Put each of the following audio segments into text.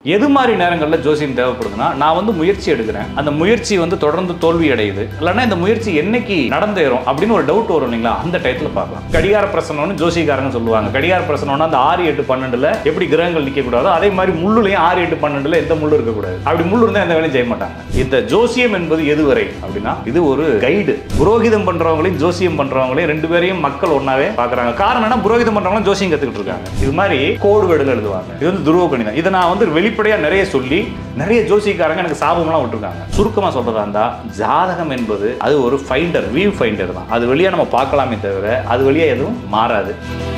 எது மாதிரி நேரங்களில் ஜோசியம் தேவைப்படுதுன்னா நான் வந்து முயற்சி எடுக்கிறேன் அந்த முயற்சி வந்து தொடர்ந்து தோல்வி அடையுது இல்லைன்னா இந்த முயற்சி என்னைக்கு நடந்தேறும் அப்படின்னு ஒரு டவுட் வரும் இல்லைங்களா அந்த டயத்தில் பார்க்கலாம் கடிகார பிரசனம்னு ஜோசிகாரங்க சொல்லுவாங்க கடிகார பிரசனம்னா அந்த ஆறு எட்டு பன்னெண்டுல எப்படி கிரகங்கள் நிற்க கூடாதோ அதே மாதிரி முள்ளுலையும் ஆறு எட்டு பன்னெண்டுல எந்த முள்ளு இருக்கக்கூடாது அப்படி முள்ளு இருந்தால் எந்த வேலையும் செய்ய மாட்டாங்க இந்த ஜோசியம் என்பது எதுவரை அப்படின்னா இது ஒரு கைடு புரோகிதம் பண்றவங்களையும் ஜோசியம் பண்றவங்களையும் ரெண்டு பேரையும் மக்கள் ஒன்னாவே பாக்குறாங்க காரணம் என்ன புரோகிதம் பண்றவங்க ஜோசியம் கத்துக்கிட்டு இருக்காங்க இது மாதிரி கோடு வேடுகள் எழுதுவாங்க இது வந்து துருவ கணிதம் இதை நான் வந்து வெளிப்படையா நிறைய சொல்லி நிறைய ஜோசிக்காரங்க எனக்கு சாபம்லாம் விட்டுருக்காங்க சுருக்கமா சொல்றதா இருந்தா ஜாதகம் என்பது அது ஒரு ஃபைண்டர் வியூ ஃபைண்டர் தான் அது வழியா நம்ம பார்க்கலாமே தவிர அது வழியா எதுவும் மாறாது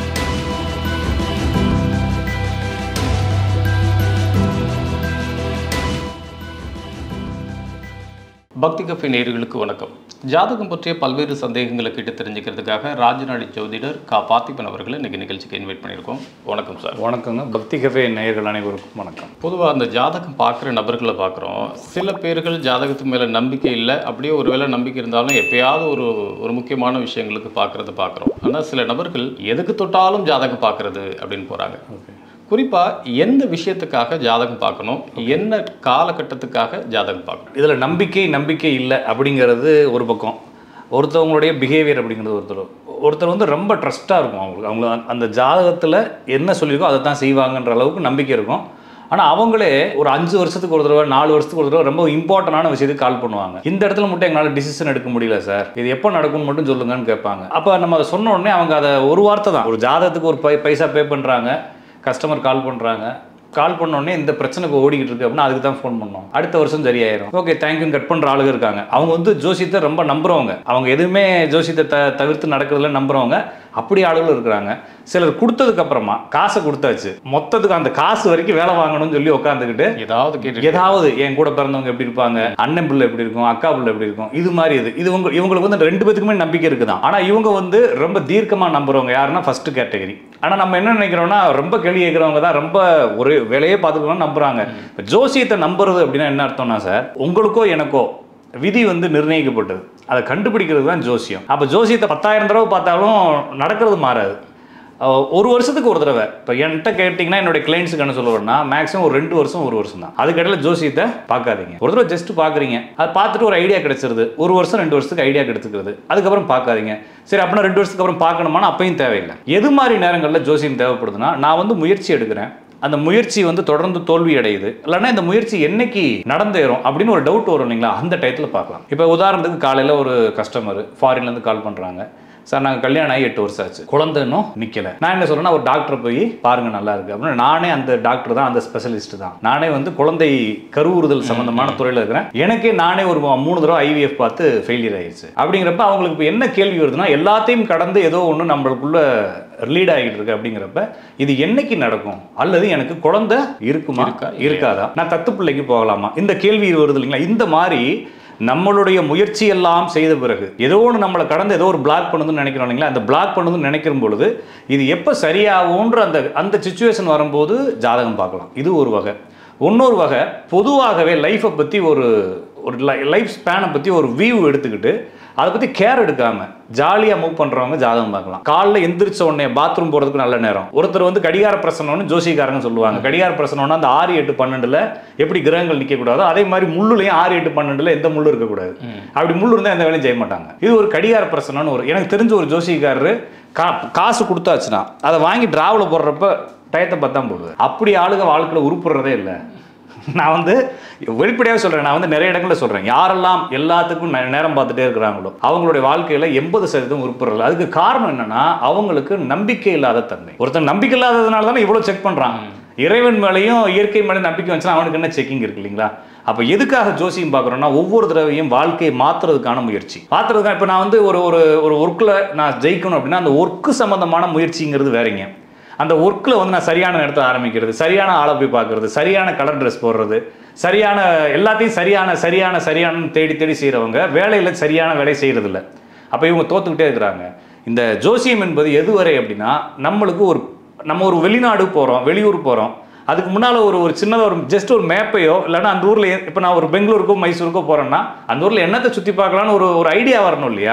பக்தி கஃபே நேயர்களுக்கு வணக்கம் ஜாதகம் பற்றிய பல்வேறு சந்தேகங்களை கேட்டு தெரிஞ்சுக்கிறதுக்காக ராஜநாடி ஜோதிடர் கா பார்த்திபன் அவர்களை இன்னைக்கு நிகழ்ச்சிக்கு இன்வைட் பண்ணியிருக்கோம் வணக்கம் சார் வணக்கங்க பக்தி கஃபே நேயர்கள் அனைவருக்கும் வணக்கம் பொதுவாக அந்த ஜாதகம் பார்க்குற நபர்களை பார்க்குறோம் சில பேர்கள் ஜாதகத்து மேலே நம்பிக்கை இல்லை அப்படியே ஒருவேளை நம்பிக்கை இருந்தாலும் எப்பயாவது ஒரு ஒரு முக்கியமான விஷயங்களுக்கு பார்க்குறது பார்க்குறோம் ஆனால் சில நபர்கள் எதுக்கு தொட்டாலும் ஜாதகம் பார்க்குறது அப்படின்னு போகிறாங்க குறிப்பாக எந்த விஷயத்துக்காக ஜாதகம் பார்க்கணும் என்ன காலகட்டத்துக்காக ஜாதகம் பார்க்கணும் இதில் நம்பிக்கை நம்பிக்கை இல்லை அப்படிங்கிறது ஒரு பக்கம் ஒருத்தவங்களுடைய பிஹேவியர் அப்படிங்கிறது ஒருத்தர் ஒருத்தர் வந்து ரொம்ப ட்ரஸ்ட்டாக இருக்கும் அவங்களுக்கு அவங்க அந்த ஜாதகத்தில் என்ன சொல்லியிருக்கோ அதை தான் செய்வாங்கன்ற அளவுக்கு நம்பிக்கை இருக்கும் ஆனால் அவங்களே ஒரு அஞ்சு வருஷத்துக்கு ஒரு தடவை நாலு வருஷத்துக்கு ஒரு தடவை ரொம்ப இம்பார்ட்டண்டான விஷயத்துக்கு கால் பண்ணுவாங்க இந்த இடத்துல மட்டும் எங்களால் டிசிஷன் எடுக்க முடியல சார் இது எப்போ நடக்கும்னு மட்டும் சொல்லுங்கன்னு கேட்பாங்க அப்போ நம்ம அதை சொன்ன உடனே அவங்க அதை ஒரு வார்த்தை தான் ஒரு ஜாதகத்துக்கு ஒரு பை பைசா பே பண்ணுறாங்க கஸ்டமர் கால் பண்ணுறாங்க கால் பண்ணோடனே இந்த பிரச்சனை இப்போ ஓடிக்கிட்டு இருக்கு அப்படின்னா அதுக்கு தான் ஃபோன் பண்ணோம் அடுத்த வருஷம் சரியாயிரும் ஓகே தேங்க்யூ கட் பண்ணுற ஆளுங்க இருக்காங்க அவங்க வந்து ஜோசியத்தை ரொம்ப நம்புறவங்க அவங்க எதுவுமே ஜோசியத்தை த தவிர்த்து நடக்கிறதுல நம்புறவங்க அப்படி ஆளுகளும் இருக்கிறாங்க சிலர் கொடுத்ததுக்கு அப்புறமா காசை கொடுத்தாச்சு மொத்தத்துக்கு அந்த காசு வரைக்கும் வேலை வாங்கணும்னு சொல்லி உட்காந்துக்கிட்டு ஏதாவது கேட்டு ஏதாவது என் கூட பிறந்தவங்க எப்படி இருப்பாங்க அண்ணன் பிள்ளை எப்படி இருக்கும் அக்கா பிள்ளை எப்படி இருக்கும் இது மாதிரி இது இது உங்க இவங்களுக்கு வந்து ரெண்டு பேத்துக்குமே நம்பிக்கை இருக்குதான் ஆனா இவங்க வந்து ரொம்ப தீர்க்கமா நம்புறவங்க யாருன்னா ஃபர்ஸ்ட் கேட்டகரி ஆனா நம்ம என்ன நினைக்கிறோம்னா ரொம்ப கேள்வி கேட்கிறவங்க தான் ரொம்ப ஒரு வேலையே பார்த்துக்கணும் நம்புறாங்க இப்ப ஜோசியத்தை நம்புறது அப்படின்னா என்ன அர்த்தம்னா சார் உங்களுக்கோ எனக்கோ விதி வந்து நிர்ணயிக்கப்பட்டது அதை கண்டுபிடிக்கிறது தான் ஜோசியம் அப்போ ஜோசியத்தை பத்தாயிரம் தடவை பார்த்தாலும் நடக்கிறது மாறாது அஹ் ஒரு வருஷத்துக்கு ஒரு தடவை இப்போ என்கிட்ட கேட்டிங்கன்னா என்னுடைய கிளைண்ட்ஸுக்கு என்ன சொல்லுவேன்னா மேக்ஸிமம் ஒரு ரெண்டு வருஷம் ஒரு வருஷம் தான் அதுக்கடையில் ஜோசியத்தை பார்க்காதீங்க ஒரு தடவை ஜஸ்ட் பார்க்குறீங்க அதை பார்த்துட்டு ஒரு ஐடியா கிடைச்சிருது ஒரு வருஷம் ரெண்டு வருஷத்துக்கு ஐடியா கிடைச்சிக்கிறது அதுக்கப்புறம் பார்க்காதீங்க சரி அப்படின்னா ரெண்டு வருஷத்துக்கு அப்புறம் பார்க்கணுமானா அப்பயும் தேவையில்லை எது மாதிரி நேரங்களில் ஜோசியம் தேவைப்படுதுன்னா நான் வந்து முயற்சி எடுக்கிறேன் அந்த முயற்சி வந்து தொடர்ந்து தோல்வி அடையுது இல்லைன்னா இந்த முயற்சி என்னைக்கு நடந்தேறும் அப்படின்னு ஒரு டவுட் வரும் இல்லைங்களா அந்த டயத்தில் பார்க்கலாம் இப்போ உதாரணத்துக்கு காலையில் ஒரு கஸ்டமர் ஃபாரின்லேருந்து கால் பண்ணுறாங்க சார் நாங்கள் கல்யாணம் ஆகி எட்டு வருஷம் ஆச்சு குழந்தை இன்னும் நிற்கல நான் என்ன சொல்றேன்னா ஒரு டாக்டர் போய் பாருங்க நல்லா இருக்கு அப்படின்னு நானே அந்த டாக்டர் தான் அந்த ஸ்பெஷலிஸ்ட் தான் நானே வந்து குழந்தை கருவுறுதல் சம்பந்தமான துறையில் இருக்கிறேன் எனக்கே நானே ஒரு மூணு தடவை ஐவிஎஃப் பார்த்து ஃபெயிலியர் ஆயிடுச்சு அப்படிங்கிறப்ப அவங்களுக்கு இப்போ என்ன கேள்வி வருதுன்னா எல்லாத்தையும் கடந்து ஏதோ ஒன்று நம்மளுக்குள்ள லீட் ஆகிட்டு இருக்கு அப்படிங்கிறப்ப இது என்னைக்கு நடக்கும் அல்லது எனக்கு குழந்தை இருக்குமா இருக்கா, இருக்காதா நான் தத்து பிள்ளைக்கு போகலாமா இந்த கேள்வி வருது இல்லைங்களா இந்த மாதிரி நம்மளுடைய முயற்சி எல்லாம் செய்த பிறகு ஏதோ ஒன்று நம்மளை கடந்து ஏதோ ஒரு பிளாக் பண்ணுதுன்னு நினைக்கிறோம் இல்லைங்களா அந்த பிளாக் பண்ணுதுன்னு நினைக்கிற பொழுது இது எப்போ சரியாகும்ன்ற அந்த அந்த சுச்சுவேஷன் வரும்போது ஜாதகம் பார்க்கலாம் இது ஒரு வகை இன்னொரு வகை பொதுவாகவே லைஃப்பை பற்றி ஒரு ஒரு லைஃப் ஸ்பேனை பற்றி ஒரு வியூ எடுத்துக்கிட்டு அதை பற்றி கேர் எடுக்காம ஜாலியாக மூவ் பண்ணுறவங்க ஜாதகம் பார்க்கலாம் காலைல எந்திரிச்ச உடனே பாத்ரூம் போகிறதுக்கு நல்ல நேரம் ஒருத்தர் வந்து கடிகார பிரசனம்னு ஜோசிகாரங்க சொல்லுவாங்க கடிகார பிரசனம்னா அந்த ஆறு எட்டு பன்னெண்டுல எப்படி கிரகங்கள் நிற்கக்கூடாதோ அதே மாதிரி முள்ளுலையும் ஆறு எட்டு பன்னெண்டுல எந்த முள்ளு இருக்கக்கூடாது அப்படி முள்ளு இருந்தால் எந்த வேலையும் செய்ய மாட்டாங்க இது ஒரு கடிகார பிரசனம்னு ஒரு எனக்கு தெரிஞ்ச ஒரு ஜோசிகாரரு கா காசு கொடுத்தாச்சுன்னா அதை வாங்கி டிராவில் போடுறப்ப டயத்தை பார்த்தா போடுது அப்படி ஆளுங்க வாழ்க்கையில் உருப்புறதே இல்லை நான் வந்து வெளிப்படையாக சொல்கிறேன் நான் வந்து நிறைய இடங்களில் சொல்கிறேன் யாரெல்லாம் எல்லாத்துக்கும் நே- நேரம் பார்த்துட்டே இருக்கிறாங்களோ அவங்களுடைய வாழ்க்கையில் எண்பது சதவீதம் உருப்புறல அதுக்கு காரணம் என்னன்னா அவங்களுக்கு நம்பிக்கை இல்லாத தன்மை ஒருத்தன் நம்பிக்கை இல்லாததுனால தானே இவ்வளோ செக் பண்ணுறான் இறைவன் மேலேயும் இயற்கை மேலே நம்பிக்கை வந்துச்சுன்னா அவனுக்கு என்ன செக்கிங் இருக்கு இல்லைங்களா அப்போ எதுக்காக ஜோசியம் பார்க்குறோன்னா ஒவ்வொரு தடவையும் வாழ்க்கையை மாற்றுறதுக்கான முயற்சி மாற்றுறதுக்காக இப்போ நான் வந்து ஒரு ஒரு ஒரு ஒர்க்கில் நான் ஜெயிக்கணும் அப்படின்னா அந்த ஒர்க்கு சம்மந்தமான முயற்சிங்கிறது வேறங்க அந்த ஒர்க்கில் வந்து நான் சரியான நேரத்தை ஆரம்பிக்கிறது சரியான ஆளை போய் பார்க்கறது சரியான கலர் ட்ரெஸ் போடுறது சரியான எல்லாத்தையும் சரியான சரியான சரியான தேடி தேடி செய்கிறவங்க வேலையில் சரியான வேலை செய்கிறதில்ல அப்போ இவங்க தோத்துக்கிட்டே இருக்கிறாங்க இந்த ஜோசியம் என்பது எதுவரை அப்படின்னா நம்மளுக்கு ஒரு நம்ம ஒரு வெளிநாடு போகிறோம் வெளியூர் போகிறோம் அதுக்கு முன்னால் ஒரு ஒரு சின்னதாக ஒரு ஜஸ்ட் ஒரு மேப்பையோ இல்லைன்னா அந்த ஊரில் இப்போ நான் ஒரு பெங்களூருக்கோ மைசூருக்கோ போகிறேன்னா அந்த ஊரில் என்னத்தை சுற்றி பார்க்கலான்னு ஒரு ஒரு ஐடியா வரணும் இல்லையா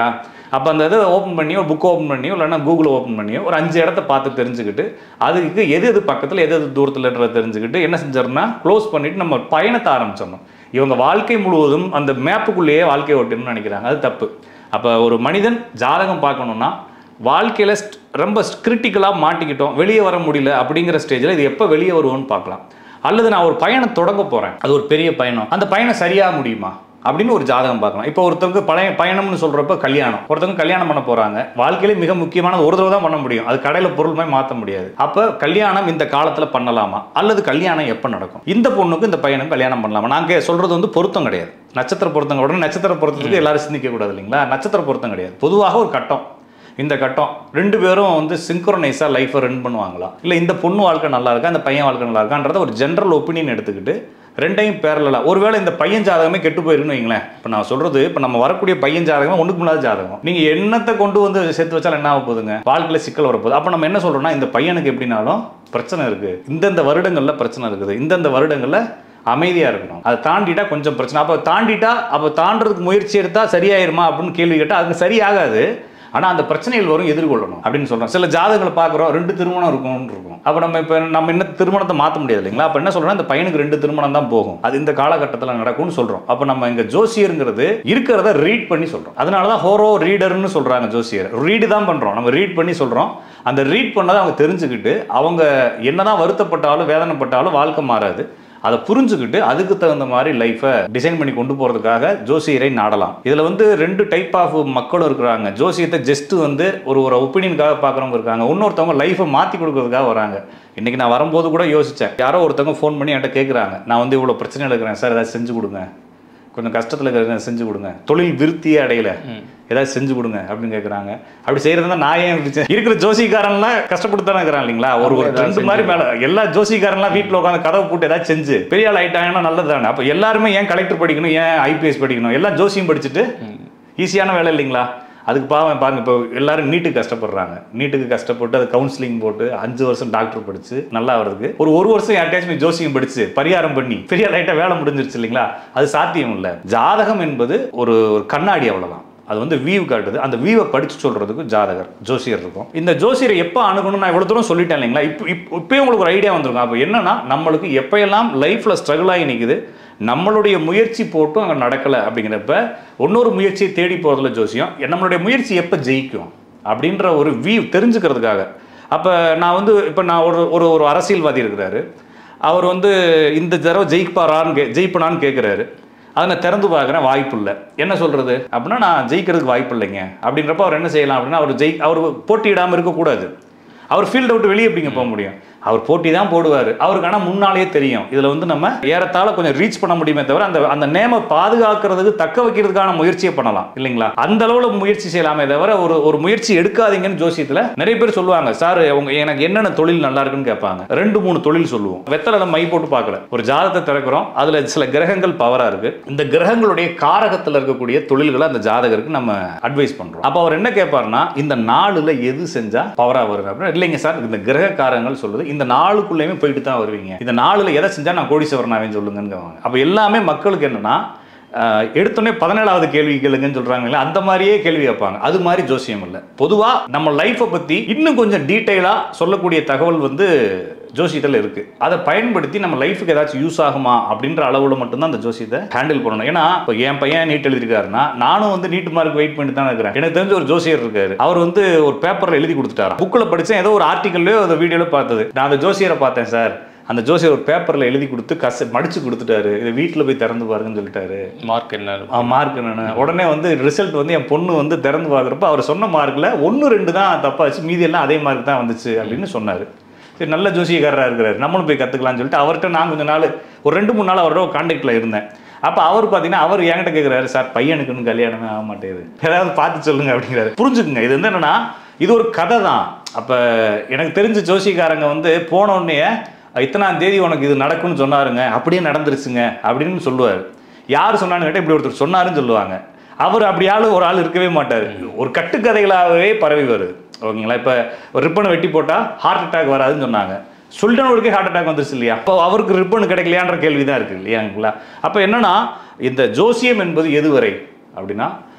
அப்போ அந்த இதை ஓப்பன் பண்ணியோ புக் ஓப்பன் பண்ணியோ இல்லைன்னா கூகுள் ஓப்பன் பண்ணியோ ஒரு அஞ்சு இடத்த பார்த்து தெரிஞ்சுக்கிட்டு அதுக்கு எது எது பக்கத்தில் எது எது தூரத்தில்ன்றதை தெரிஞ்சுக்கிட்டு என்ன செஞ்சிடனா க்ளோஸ் பண்ணிட்டு நம்ம பயணத்தை ஆரம்பிச்சிடணும் இவங்க வாழ்க்கை முழுவதும் அந்த மேப்புக்குள்ளேயே வாழ்க்கையை ஓட்டணும்னு நினைக்கிறாங்க அது தப்பு அப்போ ஒரு மனிதன் ஜாதகம் பார்க்கணுன்னா வாழ்க்கையில் ரொம்ப கிரிட்டிக்கலாக மாட்டிக்கிட்டோம் வெளியே வர முடியல அப்படிங்கிற ஸ்டேஜில் இது எப்போ வெளியே வருவோன்னு பார்க்கலாம் அல்லது நான் ஒரு பயணம் தொடங்க போகிறேன் அது ஒரு பெரிய பயணம் அந்த பயணம் சரியாக முடியுமா அப்படின்னு ஒரு ஜாதகம் பார்க்கலாம் இப்போ ஒருத்தவங்க பழைய பயணம்னு சொல்கிறப்ப கல்யாணம் ஒருத்தவங்க கல்யாணம் பண்ண போகிறாங்க வாழ்க்கையிலே மிக முக்கியமான ஒரு தடவை தான் பண்ண முடியும் அது கடையில் பொருள் மாதிரி மாற்ற முடியாது அப்போ கல்யாணம் இந்த காலத்தில் பண்ணலாமா அல்லது கல்யாணம் எப்போ நடக்கும் இந்த பொண்ணுக்கு இந்த பையனுக்கு கல்யாணம் பண்ணலாமா நாங்கள் சொல்கிறது வந்து பொருத்தம் கிடையாது நட்சத்திர பொருத்தம் உடனே நட்சத்திர பொருத்தத்துக்கு எல்லாரும் சிந்திக்க கூடாது இல்லைங்களா நட்சத்திர பொருத்தம் கிடையாது பொதுவாக ஒரு கட்டம் இந்த கட்டம் ரெண்டு பேரும் வந்து சிங்க்ரோனைஸாக லைஃப்பை ரன் பண்ணுவாங்களா இல்லை இந்த பொண்ணு வாழ்க்கை நல்லா இருக்கா இந்த பையன் வாழ்க்கை நல்லா இருக்கான்றத ஒரு ஜென்ரல் ஒப்பீனியன் எடுத்துக்கிட்டு ரெண்டையும் பேரலா ஒருவேளை இந்த பையன் ஜாதகமே கெட்டு போயிருன்னு வைங்களேன் இப்போ நான் சொல்றது இப்போ நம்ம வரக்கூடிய பையன் ஜாதகமே ஒன்றுக்கு முன்னாடி ஜாதகம் நீங்க என்னத்தை கொண்டு வந்து சேர்த்து வச்சாலும் என்ன ஆக போகுதுங்க வாழ்க்கையில் சிக்கல் வரப்போகுது அப்போ நம்ம என்ன சொல்றோம்னா இந்த பையனுக்கு எப்படினாலும் பிரச்சனை இருக்கு இந்தந்த வருடங்கள்ல பிரச்சனை இருக்குது இந்தந்த வருடங்கள்ல அமைதியாக இருக்கணும் அதை தாண்டிட்டா கொஞ்சம் பிரச்சனை அப்போ தாண்டிட்டா அப்போ தாண்டறதுக்கு முயற்சி எடுத்தால் சரியாயிருமா அப்படின்னு கேள்வி கேட்டால் அது சரியாகாது ஆனால் அந்த பிரச்சனைகள் வரும் எதிர்கொள்ளணும் அப்படின்னு சொல்கிறோம் சில ஜாதகங்களை பார்க்குறோம் ரெண்டு திருமணம் இருக்கும்னு இருக்கும் அப்போ நம்ம இப்போ நம்ம என்ன திருமணத்தை மாற்ற முடியாது இல்லைங்களா அப்போ என்ன சொல்கிறோம் இந்த பையனுக்கு ரெண்டு திருமணம் தான் போகும் அது இந்த காலகட்டத்தில் நடக்கும்னு சொல்கிறோம் அப்போ நம்ம இங்கே ஜோசியருங்கிறது இருக்கிறத ரீட் பண்ணி சொல்கிறோம் அதனால தான் ஹோரோ ரீடர்னு சொல்கிறாங்க ஜோசியர் ரீடு தான் பண்ணுறோம் நம்ம ரீட் பண்ணி சொல்கிறோம் அந்த ரீட் பண்ணதை அவங்க தெரிஞ்சுக்கிட்டு அவங்க என்னதான் வருத்தப்பட்டாலும் வேதனைப்பட்டாலும் வாழ்க்கை மாறாது அதை புரிஞ்சுக்கிட்டு அதுக்கு தகுந்த மாதிரி லைஃப்பை டிசைன் பண்ணி கொண்டு போகிறதுக்காக ஜோசியரை நாடலாம் இதில் வந்து ரெண்டு டைப் ஆஃப் மக்களும் இருக்கிறாங்க ஜோசியத்தை ஜஸ்ட் வந்து ஒரு ஒரு ஒப்பீனியனுக்காக பார்க்குறவங்க இருக்காங்க இன்னொருத்தவங்க லைஃப்பை மாற்றி கொடுக்கறதுக்காக வராங்க இன்றைக்கி நான் வரும்போது கூட யோசித்தேன் யாரோ ஒருத்தவங்க ஃபோன் பண்ணி என்கிட்ட கேட்குறாங்க நான் வந்து இவ்வளோ பிரச்சனை இருக்கிறேன் சார் ஏதாவது செஞ்சு கொடுங்க கொஞ்சம் கஷ்டத்தில் இருக்கிறத செஞ்சு கொடுங்க தொழில் விருத்தியே அடையல ஏதாவது செஞ்சு கொடுங்க அப்படின்னு கேட்குறாங்க அப்படி செய்யறதுனா நான் ஏன் இப்படி செய்~ இருக்கிற ஜோசிக்காரன்லாம் கஷ்டப்பட்டு தானே இருக்கிறான் இல்லைங்களா ஒரு ஒரு ஏதாவது ரெண்டு மாதிரி மேலே எல்லா ஜோசிக்காரன்லாம் வீட்டில் உட்காந்து கதவை போட்டு ஏதாவது செஞ்சு பெரிய ஆள் ஆயிட்டாங்கன்னா நல்லது தானே அப்போ எல்லாருமே ஏன் கலெக்டர் படிக்கணும் ஏன் ஐபிஎஸ் படிக்கணும் எல்லாம் ஜோசியம் படிச்சுட்டு ஈஸியான வேலை இல்லைங்களா அதுக்கு பாவம் பாருங்க இப்போ எல்லாரும் நீட்டுக்கு கஷ்டப்படுறாங்க நீட்டுக்கு கஷ்டப்பட்டு அது கவுன்சிலிங் போட்டு அஞ்சு வருஷம் டாக்டர் படிச்சு நல்லா வருதுக்கு ஒரு ஒரு வருஷம் யார்ட்டாச்சும் ஜோசியம் படிச்சு பரிகாரம் பண்ணி பெரிய லைட்டாக வேலை முடிஞ்சிருச்சு இல்லைங்களா அது சாத்தியம் இல்லை ஜாதகம் என்பது ஒரு ஒரு கண்ணாடி அவ்வளவுதான் அது வந்து வியூ காட்டுது அந்த வியூவை படிச்சு சொல்றதுக்கு ஜாதகர் ஜோசியர் இருக்கும் இந்த ஜோசியரை எப்போ அணுகணும் நான் இவ்வளோ தூரம் சொல்லிட்டேன் இல்லைங்களா இப்போ இப்போ இப்போயே உங்களுக்கு ஒரு ஐடியா வந்துருக்கும் அப்போ என்னன்னா நம்மளுக்கு எப்போயெல்லாம் லைஃப்பில் ஸ்ட்ரகிள் ஆகி நிற்குது நம்மளுடைய முயற்சி போட்டும் அங்கே நடக்கலை அப்படிங்கிறப்ப இன்னொரு முயற்சியை தேடி போகிறதுல ஜோசியம் நம்மளுடைய முயற்சி எப்போ ஜெயிக்கும் அப்படின்ற ஒரு வியூ தெரிஞ்சுக்கிறதுக்காக அப்போ நான் வந்து இப்போ நான் ஒரு ஒரு ஒரு அரசியல்வாதி இருக்கிறாரு அவர் வந்து இந்த தடவை ஜெயிப்பாரான்னு கே ஜெயிப்பனான்னு கேட்குறாரு அதை நான் திறந்து பார்க்குறேன் வாய்ப்பு இல்லை என்ன சொல்கிறது அப்படின்னா நான் ஜெயிக்கிறதுக்கு வாய்ப்பு இல்லைங்க அப்படின்றப்ப அவர் என்ன செய்யலாம் அப்படின்னா அவர் ஜெய் அவர் போட்டியிடாமல் இருக்கக்கூடாது அவர் ஃபீல்டை விட்டு வெளியே எப்படிங்க போக முடியும் அவர் போட்டி தான் போடுவார் அவருக்கு ஆனால் முன்னாலேயே தெரியும் இதில் வந்து நம்ம ஏறத்தாழ கொஞ்சம் ரீச் பண்ண முடியுமே தவிர அந்த அந்த நேமை பாதுகாக்கிறதுக்கு தக்க வைக்கிறதுக்கான முயற்சியை பண்ணலாம் இல்லைங்களா அந்த அளவில் முயற்சி செய்யலாமே தவிர ஒரு ஒரு முயற்சி எடுக்காதீங்கன்னு ஜோசியத்தில் நிறைய பேர் சொல்லுவாங்க சார் உங்க எனக்கு என்னென்ன தொழில் நல்லா இருக்குன்னு கேட்பாங்க ரெண்டு மூணு தொழில் சொல்லுவோம் வெத்தலை மை போட்டு பார்க்கல ஒரு ஜாதகத்தை திறக்கிறோம் அதில் சில கிரகங்கள் பவராக இருக்கு இந்த கிரகங்களுடைய காரகத்தில் இருக்கக்கூடிய தொழில்களை அந்த ஜாதகருக்கு நம்ம அட்வைஸ் பண்றோம் அப்போ அவர் என்ன கேட்பாருன்னா இந்த நாளில் எது செஞ்சா பவராக வரும் அப்படின்னா இல்லைங்க சார் இந்த கிரக காரங்கள் சொல்லுது இந்த நாளுக்குள்ளேயுமே போயிட்டு தான் வருவீங்க இந்த நாளில் எதை செஞ்சா நான் கோடீஸ்வரன் ஆவேன் சொல்லுங்கன்னு அப்போ எல்லாமே மக்களுக்கு என்னன்னா ஆஹ், எடுத்தோடனே பதினேழாவது கேள்வி கேளுங்கன்னு சொல்றாங்களே அந்த மாதிரியே கேள்வி கேட்பாங்க அது மாதிரி ஜோசியம் இல்லை பொதுவா நம்ம லைஃப்பை பத்தி இன்னும் கொஞ்சம் டீட்டெயிலா சொல்லக்கூடிய தகவல் வந்து ஜோசியத்தில் இருக்கு அதை பயன்படுத்தி நம்ம லைஃபுக்கு ஏதாச்சும் யூஸ் ஆகுமா அப்படின்ற அளவுல மட்டும்தான் அந்த ஜோசியத்தை ஹேண்டில் பண்ணணும் ஏன்னா இப்போ என் பையன் நீட் எழுதிருக்காருன்னா நானும் வந்து நீட் மார்க் வெயிட் பண்ணிட்டு தான் இருக்கிறேன் எனக்கு தெரிஞ்ச ஒரு ஜோசியர் இருக்காரு அவர் வந்து ஒரு பேப்பர்ல எழுதி கொடுத்துட்டாராம் புக்கில் படிச்சேன் ஏதோ ஒரு ஆர்டிக்கல்லையோ அந்த வீடியோல பார்த்தது நான் அந்த ஜோசியரை பார்த்தேன் சார் அந்த ஜோசியர் ஒரு பேப்பர்ல எழுதி கொடுத்து கச மடிச்சு கொடுத்துட்டாரு இதை வீட்டில் போய் திறந்து பாருங்கன்னு சொல்லிட்டாரு மார்க் என்ன மார்க் என்னென்ன உடனே வந்து ரிசல்ட் வந்து என் பொண்ணு வந்து திறந்து பார்க்குறப்ப அவர் சொன்ன மார்க்கில் ஒன்று ரெண்டு தான் தப்பாச்சு மீதி எல்லாம் அதே மார்க் தான் வந்துச்சு அப்படின்னு சொன்னார் சரி நல்ல ஜோசியக்காரராக இருக்கிறாரு நம்மளும் போய் கற்றுக்கலாம்னு சொல்லிட்டு அவர்கிட்ட நான் கொஞ்ச நாள் ஒரு ரெண்டு மூணு நாள் அவரோட கான்டாக்டில் இருந்தேன் அப்போ அவர் பார்த்தீங்கன்னா அவர் என்கிட்ட கேட்குறாரு சார் பையனுக்குன்னு கல்யாணமே ஆக மாட்டேங்குது ஏதாவது பார்த்து சொல்லுங்க அப்படிங்கிறாரு புரிஞ்சுக்குங்க இது வந்து என்னன்னா இது ஒரு கதை தான் அப்போ எனக்கு தெரிஞ்ச ஜோசியக்காரங்க வந்து போன உடனே இத்தனாம் தேதி உனக்கு இது நடக்கும்னு சொன்னாருங்க அப்படியே நடந்துருச்சுங்க அப்படின்னு சொல்லுவார் யார் சொன்னான்னு கேட்டால் இப்படி ஒருத்தர் சொன்னாருன்னு சொல்லுவாங்க அவர் அப்படி ஆளு ஒரு ஆள் இருக்கவே மாட்டார் ஒரு கட்டுக்கதைகளாகவே பரவி வருது ஓகேங்களா இப்போ ஒரு ரிப்பனை வெட்டி போட்டால் ஹார்ட் அட்டாக் வராதுன்னு சொன்னாங்க சுல்டனோருக்கே ஹார்ட் அட்டாக் வந்துருச்சு இல்லையா அப்போ அவருக்கு ரிப்பன் கிடைக்கலையான்ற கேள்வி தான் இருக்குது இல்லையாங்களா அப்போ என்னன்னா இந்த ஜோசியம் என்பது எதுவரை அப்படின்னா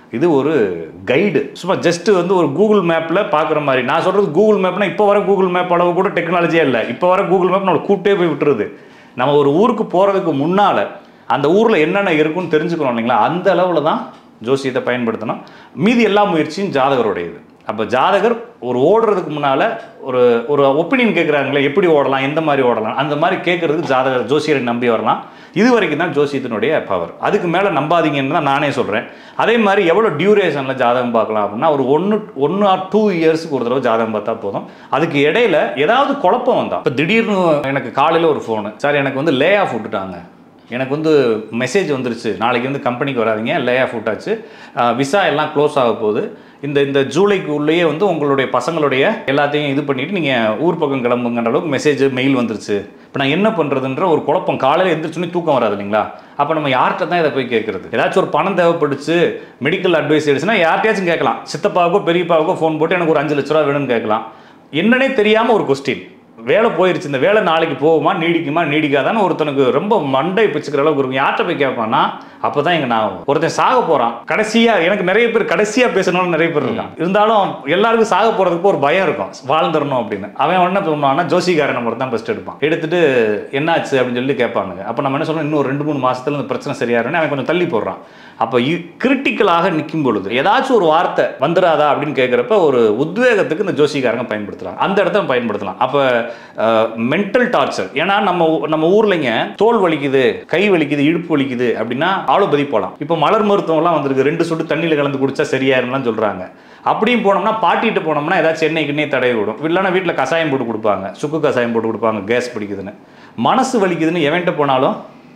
இது ஒரு கைடு சும்மா ஜஸ்ட் வந்து ஒரு கூகுள் மேப்பில் பார்க்குற மாதிரி நான் சொல்கிறது கூகுள் மேப்னா இப்போ வர கூகுள் மேப் அளவு கூட டெக்னாலஜியே இல்லை இப்போ வர கூகுள் மேப் நம்மளை கூட்டே போய் விட்டுருது நம்ம ஒரு ஊருக்கு போகிறதுக்கு முன்னால் அந்த ஊரில் என்னென்ன இருக்குன்னு தெரிஞ்சுக்கணும் இல்லைங்களா அந்த அளவில் தான் ஜோசியத்தை பயன்படுத்தணும் மீதி எல்லா முயற்சியும் ஜாதகருடையது அப்போ ஜாதகர் ஒரு ஓடுறதுக்கு முன்னால் ஒரு ஒரு ஒப்பீனியன் கேட்குறாங்களே எப்படி ஓடலாம் எந்த மாதிரி ஓடலாம் அந்த மாதிரி கேட்குறதுக்கு ஜாதகர் ஜோசியரை நம்பி வரலாம் இது வரைக்கும் தான் ஜோசியத்தினுடைய பவர் அதுக்கு மேலே நம்பாதீங்கன்னு தான் நானே சொல்கிறேன் அதே மாதிரி எவ்வளோ டியூரேஷனில் ஜாதகம் பார்க்கலாம் அப்படின்னா ஒரு ஒன்று ஒன்று ஆர் டூ இயர்ஸுக்கு ஒரு தடவை ஜாதகம் பார்த்தா போதும் அதுக்கு இடையில ஏதாவது குழப்பம் வந்தா இப்போ திடீர்னு எனக்கு காலையில் ஒரு ஃபோனு சார் எனக்கு வந்து லே ஆஃப் விட்டுட்டாங்க எனக்கு வந்து மெசேஜ் வந்துருச்சு நாளைக்கு வந்து கம்பெனிக்கு வராதீங்க லே ஆஃப் விட்டாச்சு விசா எல்லாம் க்ளோஸ் ஆக போகுது இந்த இந்த ஜூலைக்கு உள்ளேயே வந்து உங்களுடைய பசங்களுடைய எல்லாத்தையும் இது பண்ணிட்டு நீங்கள் ஊர் பக்கம் கிளம்புங்கன்ற அளவுக்கு மெசேஜ் மெயில் வந்துருச்சு இப்போ நான் என்ன பண்ணுறதுன்ற ஒரு குழப்பம் காலையில் எந்திரிச்சுன்னு தூக்கம் வராது இல்லைங்களா அப்போ நம்ம யார்கிட்ட தான் இதை போய் கேட்குறது ஏதாச்சும் ஒரு பணம் தேவைப்படுச்சு மெடிக்கல் அட்வைஸ் எடுச்சுன்னா யார்கிட்டயாச்சும் கேட்கலாம் சித்தப்பாவுக்கோ பெரியப்பாவுக்கோ ஃபோன் போட்டு எனக்கு ஒரு அஞ்சு லட்ச ரூபா வேணும்னு கேட்கலாம் என்னன்னே தெரியாமல் ஒரு கொஸ்டின் வேலை போயிருச்சு இந்த வேலை நாளைக்கு போகுமா நீடிக்குமா நீடிக்காதான்னு ஒருத்தனுக்கு ரொம்ப மண்டை பிச்சுக்கிற அளவுக்கு இருக்கும் யார்கிட்ட போய் கேட்பான்னா அப்போ தான் எங்கள் நான் ஒருத்தன் சாக போகிறான் கடைசியாக எனக்கு நிறைய பேர் கடைசியாக பேசணும்னு நிறைய பேர் இருக்கான் இருந்தாலும் எல்லாருக்கும் சாக போகிறதுக்கு ஒரு பயம் இருக்கும் வாழ்ந்துடணும் அப்படின்னு அவன் என்ன பண்ணுவான்னா ஜோசிகாரன் நம்பர் தான் ஃபஸ்ட் எடுப்பான் எடுத்துட்டு என்னாச்சு அப்படின்னு சொல்லி கேட்பானுங்க அப்போ நம்ம என்ன சொல்லணும் இன்னும் ஒரு ரெண்டு மூணு மாசத்துல இந்த பிரச்சனை சரியாருன்னு அவன் கொஞ்சம் தள்ளி போடுறான் அப்போ கிரிட்டிக்கலாக நிற்கும் பொழுது ஏதாச்சும் ஒரு வார்த்தை வந்துடாதா அப்படின்னு கேட்குறப்ப ஒரு உத்வேகத்துக்கு இந்த ஜோசிகாரங்க பயன்படுத்துறாங்க அந்த இடத்த பயன்படுத்தலாம் அப்போ மென்டல் டார்ச்சர் ஏன்னா நம்ம ஊ- நம்ம ஊர்லங்க தோல் வலிக்குது கை வலிக்குது இடுப்பு வலிக்குது அப்படின்னா ஆலோபதி போகலாம் இப்போ மலர் மருத்துவம்லாம் வந்திருக்கு ரெண்டு சொட்டு தண்ணியில் கலந்து குடிச்சா சரியாயிரும்லாம் சொல்கிறாங்க அப்படியும் போனோம்னா பாட்டிட்டு போனோம்னா ஏதாச்சும் எண்ணெய் கிண்ணே தடவி விடும் இல்லைன்னா வீட்டில் கசாயம் போட்டு கொடுப்பாங்க சுக்கு கசாயம் போட்டு கொடுப்பாங்க கேஸ் பிடிக்குதுன்னு மனசு வலிக்குதுன்னு எவன்கிட்ட போனாலும்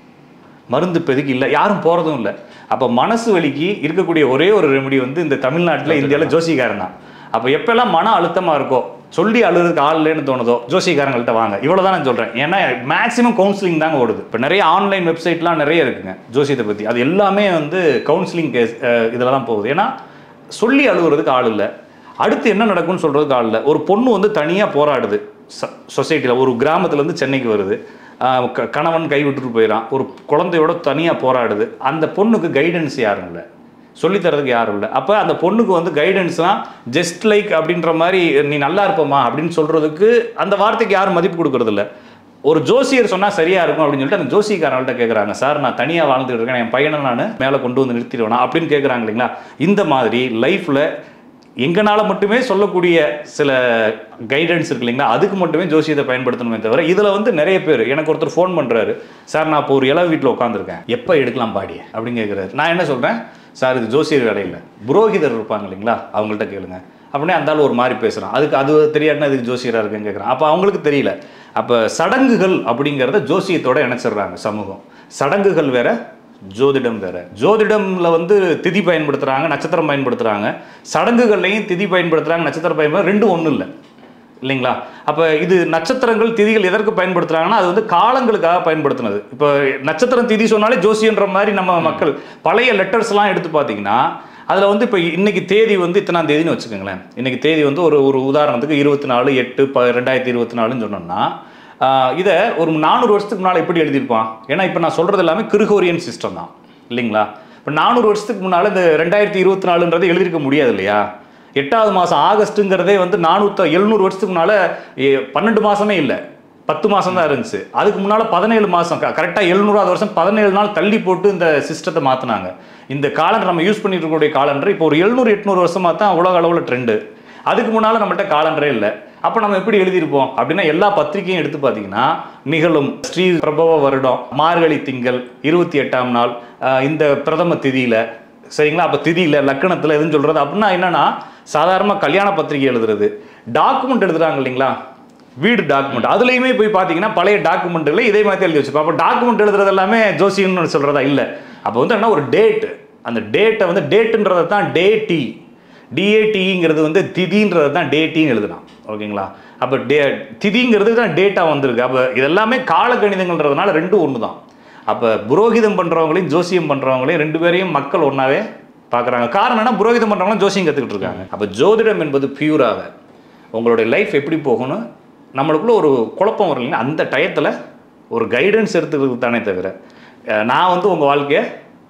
மருந்து இப்போதைக்கு இல்லை யாரும் போகிறதும் இல்லை அப்போ மனசு வலிக்கு இருக்கக்கூடிய ஒரே ஒரு ரெமெடி வந்து இந்த தமிழ்நாட்டில் இந்தியாவில் ஜோசிகாரன் தான் அப்போ எப்பெல்லாம் மன அழுத்தமாக இருக்கோ சொல்லி அழுகிறதுக்கு ஆள் இல்லைன்னு தோணுதோ ஜோசிகாரங்கள்ட்ட வாங்க இவ்வளோ தான் நான் சொல்கிறேன் ஏன்னா மேக்ஸிமம் கவுன்சிலிங் தாங்க ஓடுது இப்போ நிறைய ஆன்லைன் வெப்சைட்லாம் நிறைய இருக்குங்க ஜோசியத்தை பற்றி அது எல்லாமே வந்து கவுன்சிலிங் கேஸ் இதில் தான் போகுது ஏன்னா சொல்லி அழுகுறதுக்கு ஆள் இல்லை அடுத்து என்ன நடக்கும்னு சொல்கிறதுக்கு ஆள் இல்லை ஒரு பொண்ணு வந்து தனியாக போராடுது சொசைட்டியில் ஒரு கிராமத்துலேருந்து சென்னைக்கு வருது ஆஹ் க- கணவன் கைவிட்டுட்டு போயிடறான் ஒரு குழந்தையோட தனியாக போராடுது அந்த பொண்ணுக்கு கைடன்ஸ் யாரும் இல்லை சொல்லித்தரதுக்கு யாரும் இல்லை அப்போ அந்த பொண்ணுக்கு வந்து கைடன்ஸ்லாம் ஜஸ்ட் லைக் அப்படின்ற மாதிரி நீ நல்லா இருப்பமா அப்படின்னு சொல்கிறதுக்கு அந்த வார்த்தைக்கு யாரும் மதிப்பு கொடுக்கறதில்ல ஒரு ஜோசியர் சொன்னால் சரியா இருக்கும் அப்படின்னு சொல்லிட்டு அந்த ஜோசியக்காரங்கள்ட்ட கேட்குறாங்க சார் நான் தனியாக வாழ்ந்துட்டு இருக்கேன் என் பையனை நான் மேலே கொண்டு வந்து நிறுத்திடுவேனா அப்படின்னு கேட்குறாங்க இல்லைங்களா இந்த மாதிரி லைஃப்பில் எங்களால் மட்டுமே சொல்லக்கூடிய சில கைடன்ஸ் இருக்கு இல்லைங்களா அதுக்கு மட்டுமே ஜோசியத்தை பயன்படுத்தணுமே தவிர இதில் வந்து நிறைய பேர் எனக்கு ஒருத்தர் ஃபோன் பண்ணுறாரு சார் நான் இப்போ ஒரு இளவு வீட்டில் உட்காந்துருக்கேன் எப்போ எடுக்கலாம் பாடி அப்படின்னு கேட்குறாரு நான் என்ன சொல்கிறேன் சார் இது ஜோசியர் வேலை இல்லை புரோகிதர் இருப்பாங்க இல்லைங்களா அவங்கள்ட்ட கேளுங்க அப்படின்னே அந்த ஆள் ஒரு மாதிரி பேசுகிறான் அதுக்கு அது தெரியாதுன்னா இதுக்கு ஜோசியராக இருக்குன்னு கேட்குறான் அப்போ அவங்களுக்கு தெரியல அப்போ சடங்குகள் அப்படிங்கிறத ஜோசியத்தோட இணைச்சிடுறாங்க சமூகம் சடங்குகள் வேற ஜோதிடம் வேற ஜோதிடம்ல வந்து திதி பயன்படுத்துறாங்க நட்சத்திரம் பயன்படுத்துறாங்க சடங்குகள்லையும் திதி பயன்படுத்துறாங்க நட்சத்திரம் பயன்படுத்த ரெண்டும் ஒன்றும் இல்லை இல்லைங்களா அப்போ இது நட்சத்திரங்கள் திதிகள் எதற்கு பயன்படுத்துறாங்கன்னா அது வந்து காலங்களுக்காக பயன்படுத்தினது இப்போ நட்சத்திரம் திதி சொன்னாலே ஜோசியன்ற மாதிரி நம்ம மக்கள் பழைய லெட்டர்ஸ்லாம் எடுத்து பார்த்தீங்கன்னா அதில் வந்து இப்போ இன்னைக்கு தேதி வந்து இத்தனாம் தேதின்னு வச்சுக்கோங்களேன் இன்னைக்கு தேதி வந்து ஒரு ஒரு உதாரணத்துக்கு இருபத்தி நாலு எட்டு ப ரெண்டாயிரத்தி இருபத்தி நாலுன்னு சொன்னோம்னா ஆஹ் இதை ஒரு நானூறு வருஷத்துக்கு முன்னால் எப்படி எழுதியிருப்பான் ஏன்னா இப்போ நான் சொல்கிறது எல்லாமே கிருகோரியன் சிஸ்டம் தான் இல்லைங்களா இப்போ நானூறு வருஷத்துக்கு முன்னால் இந்த ரெண்டாயிரத்தி இருபத்தி நாலுன்றதை எழுதியிருக்க முடியாது இல்லையா எட்டாவது மாதம் ஆகஸ்ட்டுங்கிறதே வந்து நானூற்ற எழுநூறு வருஷத்துக்கு முன்னால் பன்னெண்டு மாதமே இல்லை பத்து மாதம் தான் இருந்துச்சு அதுக்கு முன்னால் பதினேழு மாதம் கரெக்டாக எழுநூறாவது வருஷம் பதினேழு நாள் தள்ளி போட்டு இந்த சிஸ்டத்தை மாற்றினாங்க இந்த காலண்டர் நம்ம யூஸ் பண்ணிட்டு இருக்கக்கூடிய காலண்டர் இப்போ ஒரு எழுநூறு எட்நூறு வருஷமாக தான் உலக அளவில் ட்ரெண்டு அதுக்கு முன்னால் நம்மள்ட்ட காலண்டரே இல்லை அப்போ நம்ம எப்படி எழுதியிருப்போம் அப்படின்னா எல்லா பத்திரிக்கையும் எடுத்து பார்த்தீங்கன்னா நிகழும் ஸ்ரீ பிரபவ வருடம் மார்கழி திங்கள் இருபத்தி எட்டாம் நாள் ஆஹ் இந்த பிரதம திதியில சரிங்களா அப்போ திதியில லக்கணத்தில் எதுன்னு சொல்றது அப்படின்னா என்னன்னா சாதாரணமாக கல்யாண பத்திரிகை எழுதுறது டாக்குமெண்ட் எழுதுறாங்க இல்லைங்களா வீடு டாக்குமெண்ட் அதுலேயுமே போய் பார்த்தீங்கன்னா பழைய டாக்குமெண்ட்டுகளை இதே மாதிரி எழுதி வச்சுப்போம் அப்போ டாக்குமெண்ட் எழுதுறது எல்லாமே ஜோசியம்னு சொல்கிறதா இல்லை அப்போ வந்து என்ன ஒரு டேட் அந்த டேட்டை வந்து டேட்டுன்றதை தான் டே டி டிஏடிங்கிறது வந்து திதின்றது தான் டேட்டின்னு எழுதலாம் ஓகேங்களா அப்போ டே திதிங்கிறது தான் டேட்டா வந்திருக்கு அப்போ இதெல்லாமே காலக்கணிதங்கள்ன்றதுனால ரெண்டும் ஒன்று தான் அப்போ புரோகிதம் பண்ணுறவங்களையும் ஜோசியம் பண்ணுறவங்களையும் ரெண்டு பேரையும் மக்கள் ஒன்றாவே பார்க்குறாங்க காரணம் என்ன புரோகிதம் பண்ணுறவங்களும் ஜோசியம் கற்றுக்கிட்டு இருக்காங்க அப்போ ஜோதிடம் என்பது பியூராக உங்களுடைய லைஃப் எப்படி போகணும் நம்மளுக்குள்ள ஒரு குழப்பம் வரும் இல்லைங்களா அந்த டயத்தில் ஒரு கைடன்ஸ் எடுத்துக்கிறது தானே தவிர அஹ் நான் வந்து உங்கள் வாழ்க்கையை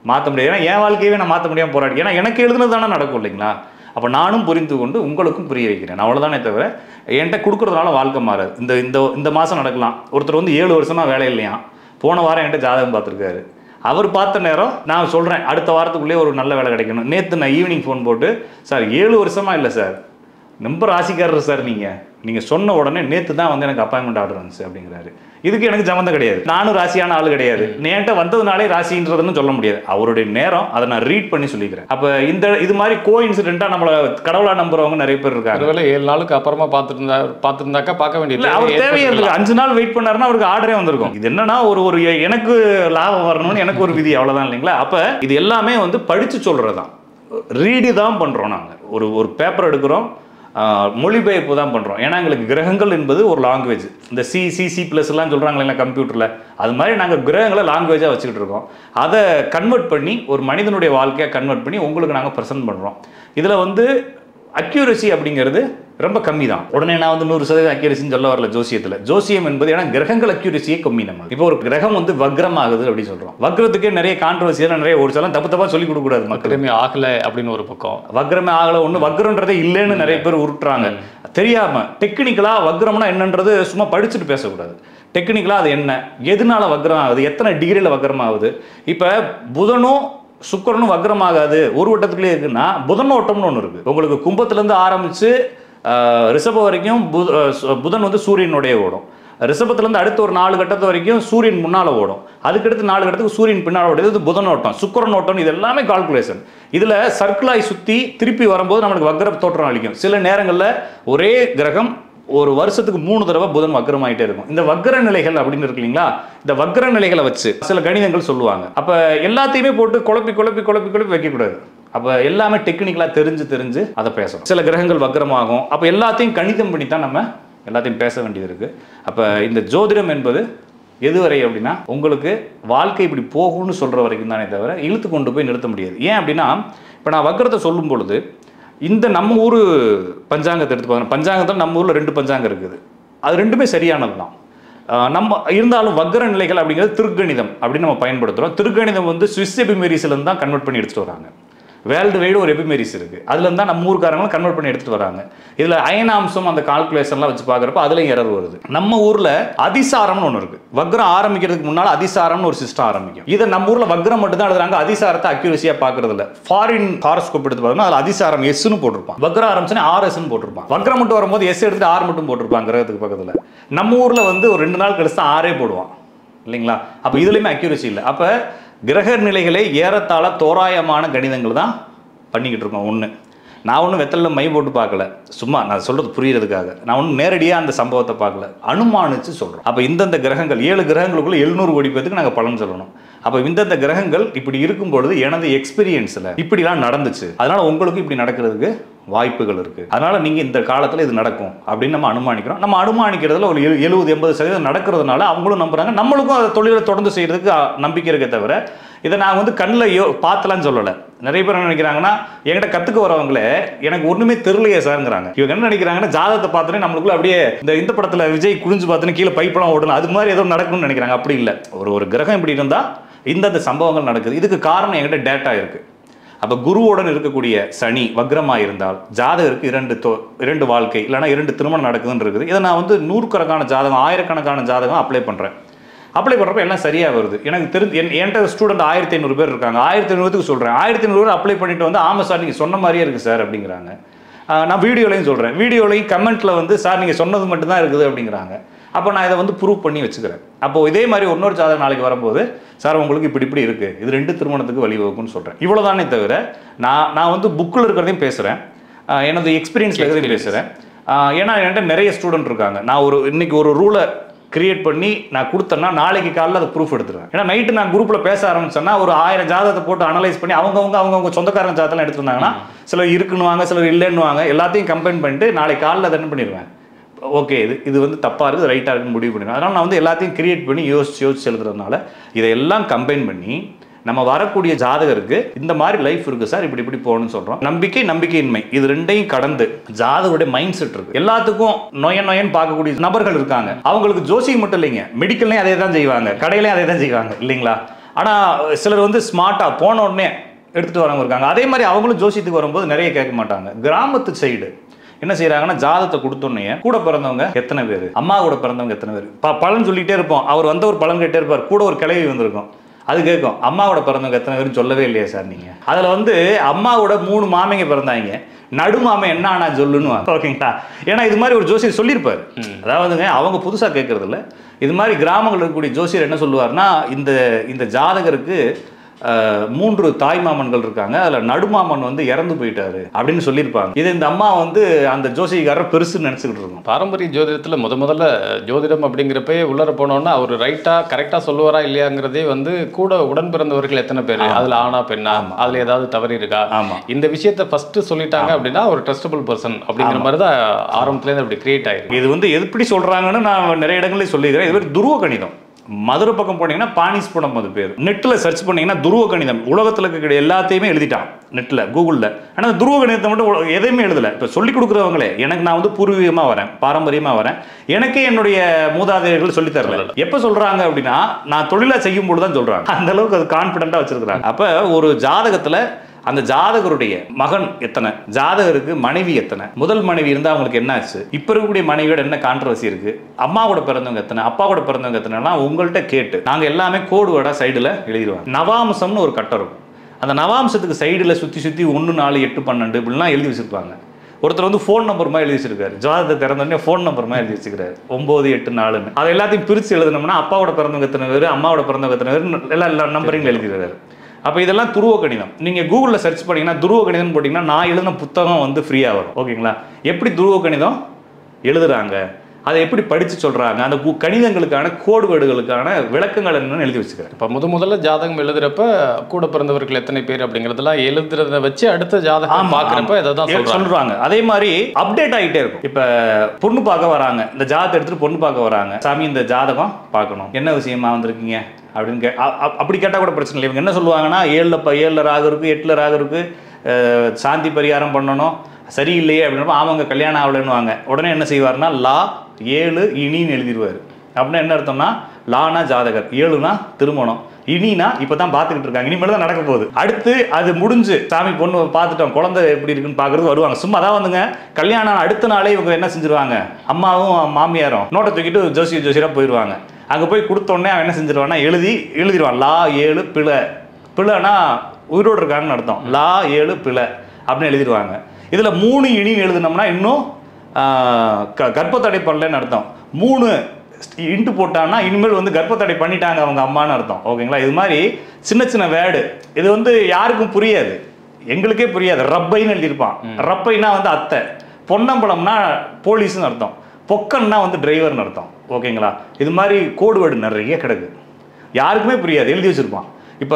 மாற்ற முடியாது ஏன்னா என் வாழ்க்கையவே நான் மாற்ற முடியாமல் போராடி ஏன்னா எனக்கு எழுதுனது தானே நடக்கும் இல்லைங்களா அப்போ நானும் புரிந்து கொண்டு உங்களுக்கும் புரிய வைக்கிறேன் அவ்வளோதானே தவிர என்கிட்ட கொடுக்குறதுனால வாழ்க்கை மாறாது இந்த இந்த இந்த மாதம் நடக்கலாம் ஒருத்தர் வந்து ஏழு வருஷமா வேலை இல்லையா போன வாரம் என்கிட்ட ஜாதகம் பார்த்துருக்காரு அவர் பார்த்த நேரம் நான் சொல்கிறேன் அடுத்த வாரத்துக்குள்ளேயே ஒரு நல்ல வேலை கிடைக்கணும் நேற்று நான் ஈவினிங் ஃபோன் போட்டு சார் ஏழு வருஷமா இல்லை சார் ரொம்ப ராசிக்காரர் சார் நீங்கள் நீங்கள் சொன்ன உடனே நேற்று தான் வந்து எனக்கு அப்பாயின்மெண்ட் ஆர்டர் வந்துச்சு அப்படிங்கிறாரு இதுக்கு எனக்கு சம்மந்தம் கிடையாது நானும் ராசியான ஆள் கிடையாது என்கிட்ட வந்ததுனாலே ராசின்றதுன்னு சொல்ல முடியாது அவருடைய நேரம் அதை நான் ரீட் பண்ணி சொல்லிக்கிறேன் அப்போ இந்த இது மாதிரி கோ இன்சிடென்ட்டாக நம்மளை கடவுளா நம்புறவங்க நிறைய பேர் இருக்காங்க ஒருவேளை ஏழு நாளுக்கு அப்புறமா பார்த்துருந்தா பார்த்துருந்தாக்கா பார்க்க வேண்டியது இல்ல அவர் தேவையே இருக்கு அஞ்சு நாள் வெயிட் பண்ணாருன்னா அவருக்கு ஆர்டரே வந்திருக்கும் இது என்னன்னா ஒரு ஒரு எனக்கு லாபம் வரணும்னு எனக்கு ஒரு விதி அவ்வளவுதான் இல்லைங்களா அப்ப இது எல்லாமே வந்து படிச்சு சொல்றதுதான் ரீடு தான் பண்றோம் நாங்க ஒரு ஒரு பேப்பர் எடுக்கிறோம் ஆஹ், மொழிபெயர்ப்பு தான் பண்றோம் ஏன்னா எங்களுக்கு கிரகங்கள் என்பது ஒரு லாங்குவேஜ் இந்த சி சி சி ப்ளஸ் எல்லாம் சொல்றாங்க இல்லைங்களா கம்ப்யூட்டர்ல அது மாதிரி நாங்க கிரகங்களை லாங்குவேஜா வச்சுக்கிட்டு இருக்கோம் அதை கன்வெர்ட் பண்ணி ஒரு மனிதனுடைய வாழ்க்கையை கன்வெர்ட் பண்ணி உங்களுக்கு நாங்க ப்ரெசென்ட் பண்றோம் இதுல வந்து அக்யூரசி அப்படிங்கிறது ரொம்ப கம்மி தான் உடனே நான் வந்து நூறு சதவீதம் அக்யூரசின்னு சொல்ல வரல ஜோசியத்தில் ஜோசியம் என்பது ஏன்னா கிரகங்கள் அக்யூரசியே கம்மி நம்ம இப்போ ஒரு கிரகம் வந்து வக்ரம் ஆகுது அப்படின்னு சொல்றோம் வக்ரத்துக்கே நிறைய கான்ட்ரவர்சியெல்லாம் நிறைய ஒரு சிலம் தப்பு தப்பா சொல்லி கொடுக்க கூடாது மக்கள் மக்களுமே ஆகலை அப்படின்னு ஒரு பக்கம் வக்ரமே ஆகல ஒண்ணு வக்ரன்றதே இல்லைன்னு நிறைய பேர் உருட்டுறாங்க தெரியாம டெக்னிக்கலா வக்ரம்னா என்னன்றது சும்மா படிச்சுட்டு பேசக்கூடாது டெக்னிக்கலா அது என்ன எதனால வக்ரம் ஆகுது எத்தனை டிகிரியில் வக்ரம் ஆகுது இப்போ புதனும் சுக்கிரனும் வக்ரம் ஆகாது ஒரு வட்டத்துக்குள்ளே இருக்குன்னா புதன் ஓட்டம்னு ஒன்று இருக்கு உங்களுக்கு கும்பத்துலேருந்து ஆரம்பிச்சு ஆஹ், ரிஷபம் வரைக்கும் புத- ஆஹ், சு- புதன் வந்து சூரியனுடைய ஓடும் ரிஷபத்துலேருந்து அடுத்த ஒரு நாலு கட்டத்து வரைக்கும் சூரியன் முன்னால் ஓடும் அதுக்கடுத்து நாலு கட்டத்துக்கு சூரியன் பின்னால் ஓடுது இது புதன் ஓட்டம் சுக்கிரன் ஓட்டம் இது எல்லாமே கால்குலேஷன் இதில் சர்க்கிளாய் சுற்றி திருப்பி வரும்போது நம்மளுக்கு வக்ர தோற்றம் அளிக்கும் சில நேரங்களில் ஒரே கிரகம் ஒரு வருஷத்துக்கு மூணு தடவை புதன் வக்ரமாயிட்டே இருக்கும் இந்த வக்ர நிலைகள் அப்படின்னு இருக்கு இல்லைங்களா இந்த வக்ர நிலைகளை வச்சு சில கணிதங்கள் சொல்லுவாங்க அப்ப எல்லாத்தையுமே போட்டு குழப்பி குழப்பி குழப்பி குழப்பி வைக்கக்கூடாது அப்ப எல்லாமே டெக்னிக்கலா தெரிஞ்சு தெரிஞ்சு அதை பேசணும் சில கிரகங்கள் வக்ரமாகும் அப்ப எல்லாத்தையும் கணிதம் பண்ணி தான் நம்ம எல்லாத்தையும் பேச வேண்டியது இருக்கு அப்ப இந்த ஜோதிடம் என்பது எதுவரை அப்படின்னா உங்களுக்கு வாழ்க்கை இப்படி போகும்னு சொல்ற வரைக்கும் தானே தவிர இழுத்து கொண்டு போய் நிறுத்த முடியாது ஏன் அப்படின்னா இப்போ நான் வக்ரத்தை சொல்லும் பொழுது இந்த நம்ம ஊர் பஞ்சாங்கத்தை எடுத்து பார்த்தோம் பஞ்சாங்கத்தில் நம்ம ஊரில் ரெண்டு பஞ்சாங்கம் இருக்குது அது ரெண்டுமே சரியானது தான் ஆஹ் நம்ம இருந்தாலும் வக்ர நிலைகள் அப்படிங்கிறது திருக்கணிதம் அப்படின்னு நம்ம பயன்படுத்துகிறோம் திருக்கணிதம் வந்து சுவிஸ் எபிமெரிஸ்லேருந்து தான் கன்வெர்ட் பண்ணி எடுத்துகிட்டு வராங்க வேர்ல்டு வைடு ஒரு எபிமெரிஸ் இருக்குது அதுல இருந்து தான் நம்ம ஊர்க்காரங்களும் கன்வெர்ட் பண்ணி எடுத்துகிட்டு வராங்க இதில் அயனாம்சம் அந்த கால்குலேஷன்லாம் வச்சு பார்க்குறப்ப அதுலேயும் எரர் வருது நம்ம ஊரில் அதிசாரம்னு ஒன்று இருக்குது வக்ரம் ஆரம்பிக்கிறதுக்கு முன்னால் அதிசாரம்னு ஒரு சிஸ்டம் ஆரம்பிக்கும் இதை நம்ம ஊரில் வக்ரம் மட்டும் தான் எழுதுறாங்க அதிசாரத்தை அக்யூரஸியாக பார்க்கறது இல்லை ஃபாரின் ஹாரோஸ்கோப் எடுத்து பார்த்தோம்னா அதில் அதிசாரம் எஸ்னு போட்டிருப்பான் வக்ரம் ஆரம்பிச்சுன்னா ஆர்எஸ்னு போட்டிருப்பான் வக்ரம் மட்டும் வரும்போது எஸ் எடுத்துட்டு ஆர் மட்டும் போட்டிருப்பான் கிரகத்துக்கு பக்கத்தில் நம்ம ஊரில் வந்து ஒரு ரெண்டு நாள் கழிச்சு தான் ஆரே போடுவான் இல்லைங்களா அப்போ இதுலேயுமே அக்யூரசி இல்லை அப்போ கிரக நிலைகளே ஏறத்தாழ தோராயமான கணிதங்கள் தான் பண்ணிக்கிட்டு இருக்கோம் ஒன்று நான் ஒன்றும் வெத்தலில் மை போட்டு பார்க்கல சும்மா நான் சொல்கிறது புரியறதுக்காக நான் ஒன்றும் நேரடியாக அந்த சம்பவத்தை பார்க்கல அனுமானிச்சு சொல்கிறோம் அப்போ இந்தந்த கிரகங்கள் ஏழு கிரகங்களுக்குள்ள எழுநூறு கோடி பேத்துக்கு நாங்கள் பலன் சொல்லணும் அப்போ இந்தந்த கிரகங்கள் இப்படி இருக்கும் பொழுது எனது எக்ஸ்பீரியன்ஸில் இப்படிலாம் நடந்துச்சு அதனால உங்களுக்கு இப்படி நடக்கிறதுக்கு வாய்ப்புகள் இருக்கு அதனால நீங்க இந்த காலத்துல இது நடக்கும் அப்படின்னு நம்ம அனுமானிக்கிறோம் நம்ம அனுமானிக்கிறதுல ஒரு எழு- எழுபது எண்பது சதவீதம் நடக்கிறதுனால அவங்களும் நம்புறாங்க நம்மளுக்கும் அதை தொழிலை தொடர்ந்து செய்யறதுக்கு அ, நம்பிக்கை இருக்கே தவிர இதை நான் வந்து கண்ணில் யோ பார்த்தலாம்னு சொல்லலை நிறைய பேர் என்ன நினைக்கிறாங்கன்னா என்கிட்ட கத்துக்க வரவங்களே எனக்கு ஒண்ணுமே தெரியலையே சார்ங்கிறாங்க இவங்க என்ன நினைக்கிறாங்கன்னா ஜாதகத்தை பார்த்தோன்னே நம்மளுக்குள்ள அப்படியே இந்த இந்த படத்துல விஜய் குனிஞ்சு பார்த்தோன்னே கீழே பைப்பெல்லாம் ஓடணும் அது மாதிரி ஏதோ நடக்கும்னு நினைக்கிறாங்க அப்படி இல்லை ஒரு ஒரு கிரகம் இப்படி இருந்தா இந்தந்த சம்பவங்கள் நடக்குது இதுக்கு காரணம் என்கிட்ட டேட்டா இருக்கு அப்ப குருவுடன் இருக்கக்கூடிய சனி வக்ரமா இருந்தால் ஜாதகருக்கு இரண்டு தோ இரண்டு வாழ்க்கை இல்லைன்னா இரண்டு திருமணம் நடக்குதுன்னு இருக்குது இதை நான் வந்து நூறுக்கணக்கான ஜாதகம் ஆயிரக்கணக்கான ஜாதகம் அப்ளை பண்றேன் அப்ளை பண்ணுறப்ப எல்லாம் சரியா வருது எனக்கு தெரிஞ்சு என் என்கிட்ட ஸ்டூடெண்ட் ஆயிரத்தி ஐநூறு பேர் இருக்காங்க ஆயிரத்தி ஐநூறுக்கு சொல்றேன் ஆயிரத்தி ஐநூறு அப்ளை பண்ணிட்டு வந்து ஆமா சார் நீங்க சொன்ன மாதிரியே இருக்கு சார் அப்படிங்கிறாங்க ஆஹ் நான் வீடியோலையும் சொல்றேன் வீடியோலையும் கமெண்ட்ல வந்து சார் நீங்க சொன்னது மட்டும் தான் இருக்குது அப்படிங்கிறாங்க அப்போ நான் இதை வந்து ப்ரூவ் பண்ணி வச்சுக்கிறேன் அப்போ இதே மாதிரி இன்னொரு ஜாதகம் நாளைக்கு வரும்போது சார் உங்களுக்கு இப்படி இப்படி இருக்கு இது ரெண்டு திருமணத்துக்கு வழிவகுக்கும்னு சொல்றேன் இவ்வளவுதானே தவிர நான் நான் வந்து புக்கில் இருக்கிறதையும் பேசுறேன் ஆஹ் எனது எக்ஸ்பீரியன்ஸ்ல இருக்கிறதையும் பேசுறேன் ஆஹ் ஏன்னா என்கிட்ட நிறைய ஸ்டூடெண்ட் இருக்காங்க நான் ஒரு இன்னைக்கு ஒரு ரூலை கிரியேட் பண்ணி நான் கொடுத்தேன்னா நாளைக்கு காலைல அதை ப்ரூஃப் எடுத்துருவேன் ஏன்னா நைட்டு நான் குரூப்பில் பேச ஆரம்பிச்சேன்னா ஒரு ஆயிரம் ஜாதகத்தை போட்டு அனலைஸ் பண்ணி அவங்கவுங்க அவங்கவுங்க சொந்தக்காரங்க ஜாதகம் எடுத்துட்டு வந்தாங்கன்னா சிலர் இருக்குன்னுவாங்க சிலர் இல்லைன்னுவாங்க எல்லாத்தையும் கம்பைன் பண்ணிட்டு நாளைக்கு காலைல அதை என்ன பண்ணிடுவேன் ஓகே இது இது வந்து தப்பாக இருக்குது ரைட்டாக இருக்குன்னு முடிவு பண்ணிடுவேன் அதனால் நான் வந்து எல்லாத்தையும் கிரியேட் பண்ணி யோசிச்சு யோசிச்சு எழுதுறதுனால இதையெல்லாம் கம்பைன் பண்ணி நம்ம வரக்கூடிய ஜாதகருக்கு இந்த மாதிரி லைஃப் இருக்கு சார் இப்படி இப்படி போகணும்னு சொல்றோம் நம்பிக்கை நம்பிக்கையின்மை இது ரெண்டையும் கடந்து ஜாதகருடைய மைண்ட் செட் இருக்கு எல்லாத்துக்கும் நொய நொயன்னு பார்க்கக்கூடிய நபர்கள் இருக்காங்க அவங்களுக்கு ஜோசியம் மட்டும் இல்லைங்க மெடிக்கல்லையும் அதே தான் செய்வாங்க கடையிலையும் அதே தான் செய்வாங்க இல்லைங்களா ஆனால் சிலர் வந்து ஸ்மார்ட்டாக போன உடனே எடுத்துகிட்டு வரவங்க இருக்காங்க அதே மாதிரி அவங்களும் ஜோசியத்துக்கு வரும்போது நிறைய கேட்க மாட்டாங்க கிராமத்து சைடு என்ன செய்றாங்கன்னா ஜாதத்தை கொடுத்தோன்னே கூட பிறந்தவங்க எத்தனை பேர் அம்மா கூட பிறந்தவங்க எத்தனை பேர் ப பலன் சொல்லிட்டே இருப்போம் அவர் வந்த ஒரு பலன் கேட்டே இருப்பார் கூட ஒரு கிளவி வந்திருக்கும் அது கேட்கும் அம்மாவோட பிறந்தவங்க எத்தனை பேரும் சொல்லவே இல்லையா சார் நீங்கள் அதில் வந்து அம்மாவோட மூணு மாமைங்க பிறந்தாங்க நடுமாமை என்ன ஆனா சொல்லுன்னு ஓகேங்களா ஏன்னா இது மாதிரி ஒரு ஜோசியர் சொல்லியிருப்பார் அதாவதுங்க அவங்க புதுசாக கேட்கறது இல்ல இது மாதிரி கிராமங்கள் இருக்கக்கூடிய ஜோசியர் என்ன சொல்லுவார்னா இந்த இந்த ஜாதகருக்கு அஹ், மூன்று தாய்மாமன்கள் இருக்காங்க அதில் நடுமாமன் வந்து இறந்து போயிட்டாரு அப்படின்னு சொல்லியிருப்பாங்க இது இந்த அம்மா வந்து அந்த ஜோசியக்காரர் பெருசுன்னு நினச்சிக்கிட்டு இருக்கும் பாரம்பரிய ஜோதிடத்துல முத முதல்ல ஜோதிடம் அப்படிங்கிறப்பே உள்ளர போனோம்னா அவர் ரைட்டா கரெக்டா சொல்லுவாரா இல்லையாங்கிறதே வந்து கூட உடன் பிறந்தவர்கள் எத்தனை பேர் அதுல ஆனா பெண்ணா அதுல ஏதாவது தவறு இருக்கா ஆமா. இந்த விஷயத்த ஃபர்ஸ்ட் சொல்லிட்டாங்க அப்படின்னா ஒரு ட்ரஸ்டபிள் பர்சன் அப்படிங்கிற மாதிரி தான் ஆரம்பத்துல இருந்து அப்படி கிரியேட் ஆயிருக்கு இது வந்து எப்படி சொல்றாங்கன்னு நான் நிறைய இடங்களில் சொல்லிக்கிறேன் இது மாதிரி துருவ கணிதம் மதுரை பக்கம் போனீங்கன்னா பானிஸ்புரம் அது பேர் நெட்டில் சர்ச் பண்ணீங்கன்னா துருவ கணிதம் உலகத்தில் இருக்கக்கூடிய எல்லாத்தையுமே எழுதிட்டான் நெட்டில் கூகுளில் ஆனால் துருவ கணிதத்தை மட்டும் உல- எதையுமே எழுதலை இப்போ சொல்லி கொடுக்குறவங்களே எனக்கு நான் வந்து பூர்வீகமாக வரேன் பாரம்பரியமாக வரேன் எனக்கே என்னுடைய மூதாதையர்கள் சொல்லித் தரல எப்போ சொல்கிறாங்க அப்படின்னா நான் தொழிலாக செய்யும் பொழுது தான் சொல்கிறாங்க அந்த அளவுக்கு அது கான்ஃபிடென்ட்டாக வச்சிருக்கிறாங்க அப்போ ஒரு ஜாதகத்தில் அந்த ஜாதகருடைய மகன் எத்தனை ஜாதகருக்கு மனைவி எத்தனை முதல் மனைவி இருந்தால் அவங்களுக்கு என்ன ஆச்சு இப்போ இருக்கக்கூடிய மனைவியோட என்ன கான்ட்ரவர்சி இருக்கு அம்மா கூட பிறந்தவங்க எத்தனை அப்பா கூட பிறந்தவங்க எத்தனைலாம் உங்கள்கிட்ட கேட்டு நாங்கள் எல்லாமே கோடு வேர்டாக சைடில் எழுதிடுவாங்க நவாம்சம்னு ஒரு கட்டம் இருக்கும் அந்த நவாம்சத்துக்கு சைடில் சுற்றி சுற்றி ஒன்று நாலு எட்டு பன்னெண்டு இப்படிலாம் எழுதி வச்சிருப்பாங்க ஒருத்தர் வந்து ஃபோன் நம்பர் மாதிரி எழுதி வச்சிருக்காரு ஜாதகத்தை திறந்தோடனே ஃபோன் நம்பர் மாதிரி எழுதி வச்சிருக்காரு ஒம்பது எட்டு நாலுன்னு அதை எல்லாத்தையும் பிரித்து எழுதணும்னா அப்பாவோட பிறந்தவங்க எத்தனை பேர் அம்மாவோட பிறந்தவங்க எத்தனை பேர் எல்லா எல்லா நம்பரையும் எழுதிடுறாரு அப்போ இதெல்லாம் துருவ கணிதம் நீங்கள் கூகுளில் சர்ச் பண்ணீங்கன்னா துருவ கணிதம்னு போட்டிங்கன்னா நான் எழுதின புத்தகம் வந்து ஃப்ரீயாக வரும் ஓகேங்களா எப்படி துருவ கணிதம் எழுதுறாங்க அதை எப்படி படித்து சொல்கிறாங்க அந்த கு- கணிதங்களுக்கான கோடு வேர்டுகளுக்கான விளக்கங்கள் என்னன்னு எழுதி வச்சுக்கிறேன் இப்ப முத முதல்ல ஜாதகம் எழுதுறப்ப கூட பிறந்தவர்கள் எத்தனை பேர் அப்படிங்கறதெல்லாம் எழுதுறத வச்சு அடுத்த ஜாதகம் பாக்குறப்ப இதை தான் ஏ- சொல்றாங்க சொல்றாங்க அதே மாதிரி அப்டேட் ஆகிட்டே இருக்கும் இப்ப பொண்ணு பார்க்க வராங்க இந்த ஜாதகத்தை எடுத்துட்டு பொண்ணு பார்க்க வராங்க சாமி இந்த ஜாதகம் பார்க்கணும் என்ன விஷயமா வந்திருக்கீங்க அப்படின்னு கே அ- அ- அப்படி கேட்டால் கூட பிரச்சனை இல்லை இவங்க என்ன சொல்லுவாங்கன்னா ஏழில் இப்போ ஏழில் ராகு இருக்கு எட்டில் ராகு இருக்கு அஹ், சாந்தி பரிகாரம் பண்ணணும் சரியில்லையே அப்படின்னா அவங்க கல்யாணம் ஆகலைன்னுவாங்க உடனே என்ன செய்வார்னா லா ஏழு இனின்னு எழுதிடுவார் அப்படின்னா என்ன அர்த்தம்னா லானா ஜாதகர் ஏழுனா திருமணம் இனினா இப்போ தான் பார்த்துக்கிட்டு இருக்காங்க இனிமேல் தான் நடக்க போகுது அடுத்து அது முடிஞ்சு சாமி பொண்ணு பார்த்துட்டோம் குழந்தை எப்படி இருக்குன்னு பார்க்கறது வருவாங்க சும்மா தான் வந்துங்க கல்யாணம் அடுத்த நாளே இவங்க என்ன செஞ்சிருவாங்க அம்மாவும் மாமியாரும் நோட்டை தூக்கிட்டு ஜோசிய ஜோசியராக போயிடுவாங்க அங்கே போய் கொடுத்த உடனே அவன் என்ன செஞ்சிருவான்னா எழுதி எழுதிடுவான் லா ஏழு பிழை பிழைனா உயிரோடு இருக்காங்கன்னு அர்த்தம் லா ஏழு பிழை அப்படின்னு எழுதிடுவாங்க இதில் மூணு இனின்னு எழுதுனோம்னா இன்னும் ஆஹ், க கர்ப்பத்தடை பண்ணலன்னு அர்த்தம் மூணு இன்ட்டு போட்டான்னா இனிமேல் வந்து கர்ப்பத்தடை பண்ணிட்டாங்க அவங்க அம்மான்னு அர்த்தம் ஓகேங்களா இது மாதிரி சின்ன சின்ன வேர்டு இது வந்து யாருக்கும் புரியாது எங்களுக்கே புரியாது ரப்பைன்னு எழுதியிருப்பான் ரப்பைனா வந்து அத்தை பொன்னம்பலம்னா போலீஸ்னு அர்த்தம் பொக்கன்னா வந்து டிரைவர்னு அர்த்தம் ஓகேங்களா இது மாதிரி கோடு வேர்டு நிறைய கிடக்கு யாருக்குமே புரியாது எழுதி வச்சிருப்பான் இப்போ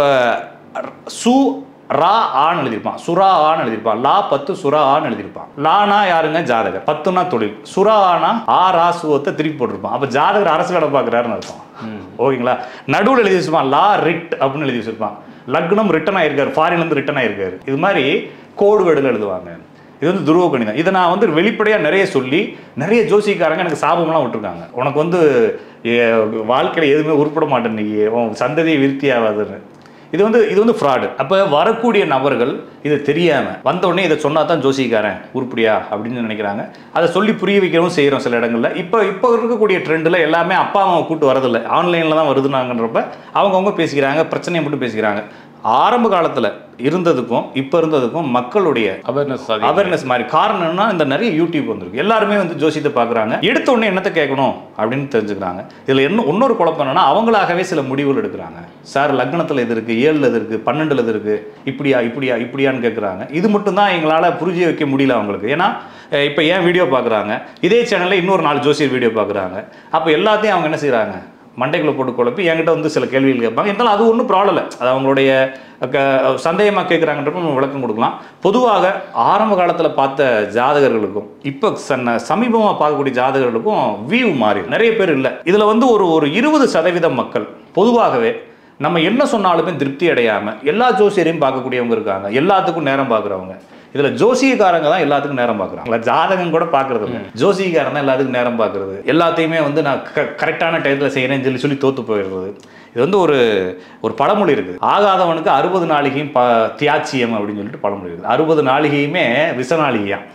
சு ரா ஆன்னு எழுதியிருப்பான் சுரா ஆன்னு எழுதியிருப்பான் லா பத்து சுரா ஆன்னு எழுதியிருப்பான் லானா யாருங்க ஜாதகர் பத்துனா தொழில் சுரா ஆனா ஆ ரா சுவத்தை திருப்பி போட்டிருப்பான் அப்போ ஜாதகர் அரசு வேலை பார்க்குறாருன்னு அர்த்தம் ஓகேங்களா நடுவில் எழுதி வச்சிருப்பான் லா ரிட் அப்படின்னு எழுதி வச்சிருப்பான் லக்னம் ரிட்டன் ஆயிருக்காரு ஃபாரின்லேருந்து ரிட்டன் ஆயிருக்காரு இது மாதிரி கோடு வேர்டுகள் எழுதுவாங்க இது வந்து துருவ கணிதம் இதை நான் வந்து வெளிப்படையாக நிறைய சொல்லி நிறைய ஜோசிக்காரங்க எனக்கு சாபம்லாம் விட்டுருக்காங்க உனக்கு வந்து வாழ்க்கையில் எதுவுமே உருப்பட மாட்டேன் நீ உன் சந்ததியை விருத்தி ஆகாதுன்னு இது வந்து இது வந்து ஃப்ராடு அப்போ வரக்கூடிய நபர்கள் இது தெரியாமல் வந்த உடனே இதை சொன்னா தான் ஜோசிக்காரன் உருப்படியா அப்படின்னு நினைக்கிறாங்க அதை சொல்லி புரிய வைக்கவும் செய்கிறோம் சில இடங்களில் இப்போ இப்போ இருக்கக்கூடிய ட்ரெண்டில் எல்லாமே அப்பா அம்மாவை கூட்டு வரதில்லை ஆன்லைனில் தான் வருதுனாங்கன்றப்ப அவங்கவுங்க பேசிக்கிறாங்க பிரச்சனையை மட்டும் பேசிக்கிறாங்க ஆரம்ப காலத்தில் இருந்ததுக்கும் இப்போ இருந்ததுக்கும் மக்களுடைய அவேர்னஸ் அவேர்னஸ் மாதிரி காரணம் என்னன்னா இந்த நிறைய யூடியூப் வந்திருக்கு எல்லாருமே வந்து ஜோசியத்தை பார்க்குறாங்க எடுத்த உடனே என்னத்தை கேட்கணும் அப்படின்னு தெரிஞ்சுக்கிறாங்க இதில் என்ன இன்னொரு குழப்பம் என்னன்னா அவங்களாகவே சில முடிவுகள் எடுக்கிறாங்க சார் லக்னத்தில் இது இருக்குது ஏழில் இது இருக்குது பன்னெண்டில் இது இருக்குது இப்படியா இப்படியா இப்படியான்னு கேட்குறாங்க இது மட்டும்தான் எங்களால் புரிஞ்சு வைக்க முடியல அவங்களுக்கு ஏன்னா அஹ், இப்போ ஏன் வீடியோ பார்க்குறாங்க இதே சேனலில் இன்னொரு நாலு ஜோசியர் வீடியோ பார்க்குறாங்க அப்போ எல்லாத்தையும் அவங்க என்ன செய்கிறாங்க மண்டைக்குள்ள போட்டு குழப்பி என்கிட்ட வந்து சில கேள்விகள் கேட்பாங்க இருந்தாலும் அது ஒன்றும் ப்ராப்ளம் இல்லை அது அவங்களுடைய க சந்தேகமாக கேட்குறாங்கன்றப்ப நம்ம விளக்கம் கொடுக்கலாம் பொதுவாக ஆரம்ப காலத்தில் பார்த்த ஜாதகர்களுக்கும் இப்போ சன்ன சமீபமாக பார்க்கக்கூடிய ஜாதகர்களுக்கும் வியூ மாறி நிறைய பேர் இல்லை இதில் வந்து ஒரு ஒரு இருபது சதவீதம் மக்கள் பொதுவாகவே நம்ம என்ன சொன்னாலுமே திருப்தி அடையாமல் எல்லா ஜோசியரையும் பார்க்கக்கூடியவங்க இருக்காங்க எல்லாத்துக்கும் நேரம் பார்க்குறவங்க இதில் ஜோசியக்காரங்க தான் எல்லாத்துக்கும் நேரம் பார்க்குறாங்க ஜாதகம் கூட பார்க்கறது இல்லை ஜோசியக்காரன் தான் எல்லாத்துக்கும் நேரம் பார்க்கறது எல்லாத்தையுமே வந்து நான் க கரெக்டான டயத்தில் செய்கிறேன்னு சொல்லி சொல்லி தோற்று போயிடுறது இது வந்து ஒரு ஒரு பழமொழி இருக்குது ஆகாதவனுக்கு அறுபது நாளிகையும் ப தியாச்சியம் அப்படின்னு சொல்லிட்டு பழமொழி இருக்குது அறுபது நாளிகையுமே விசநாளிகையாம்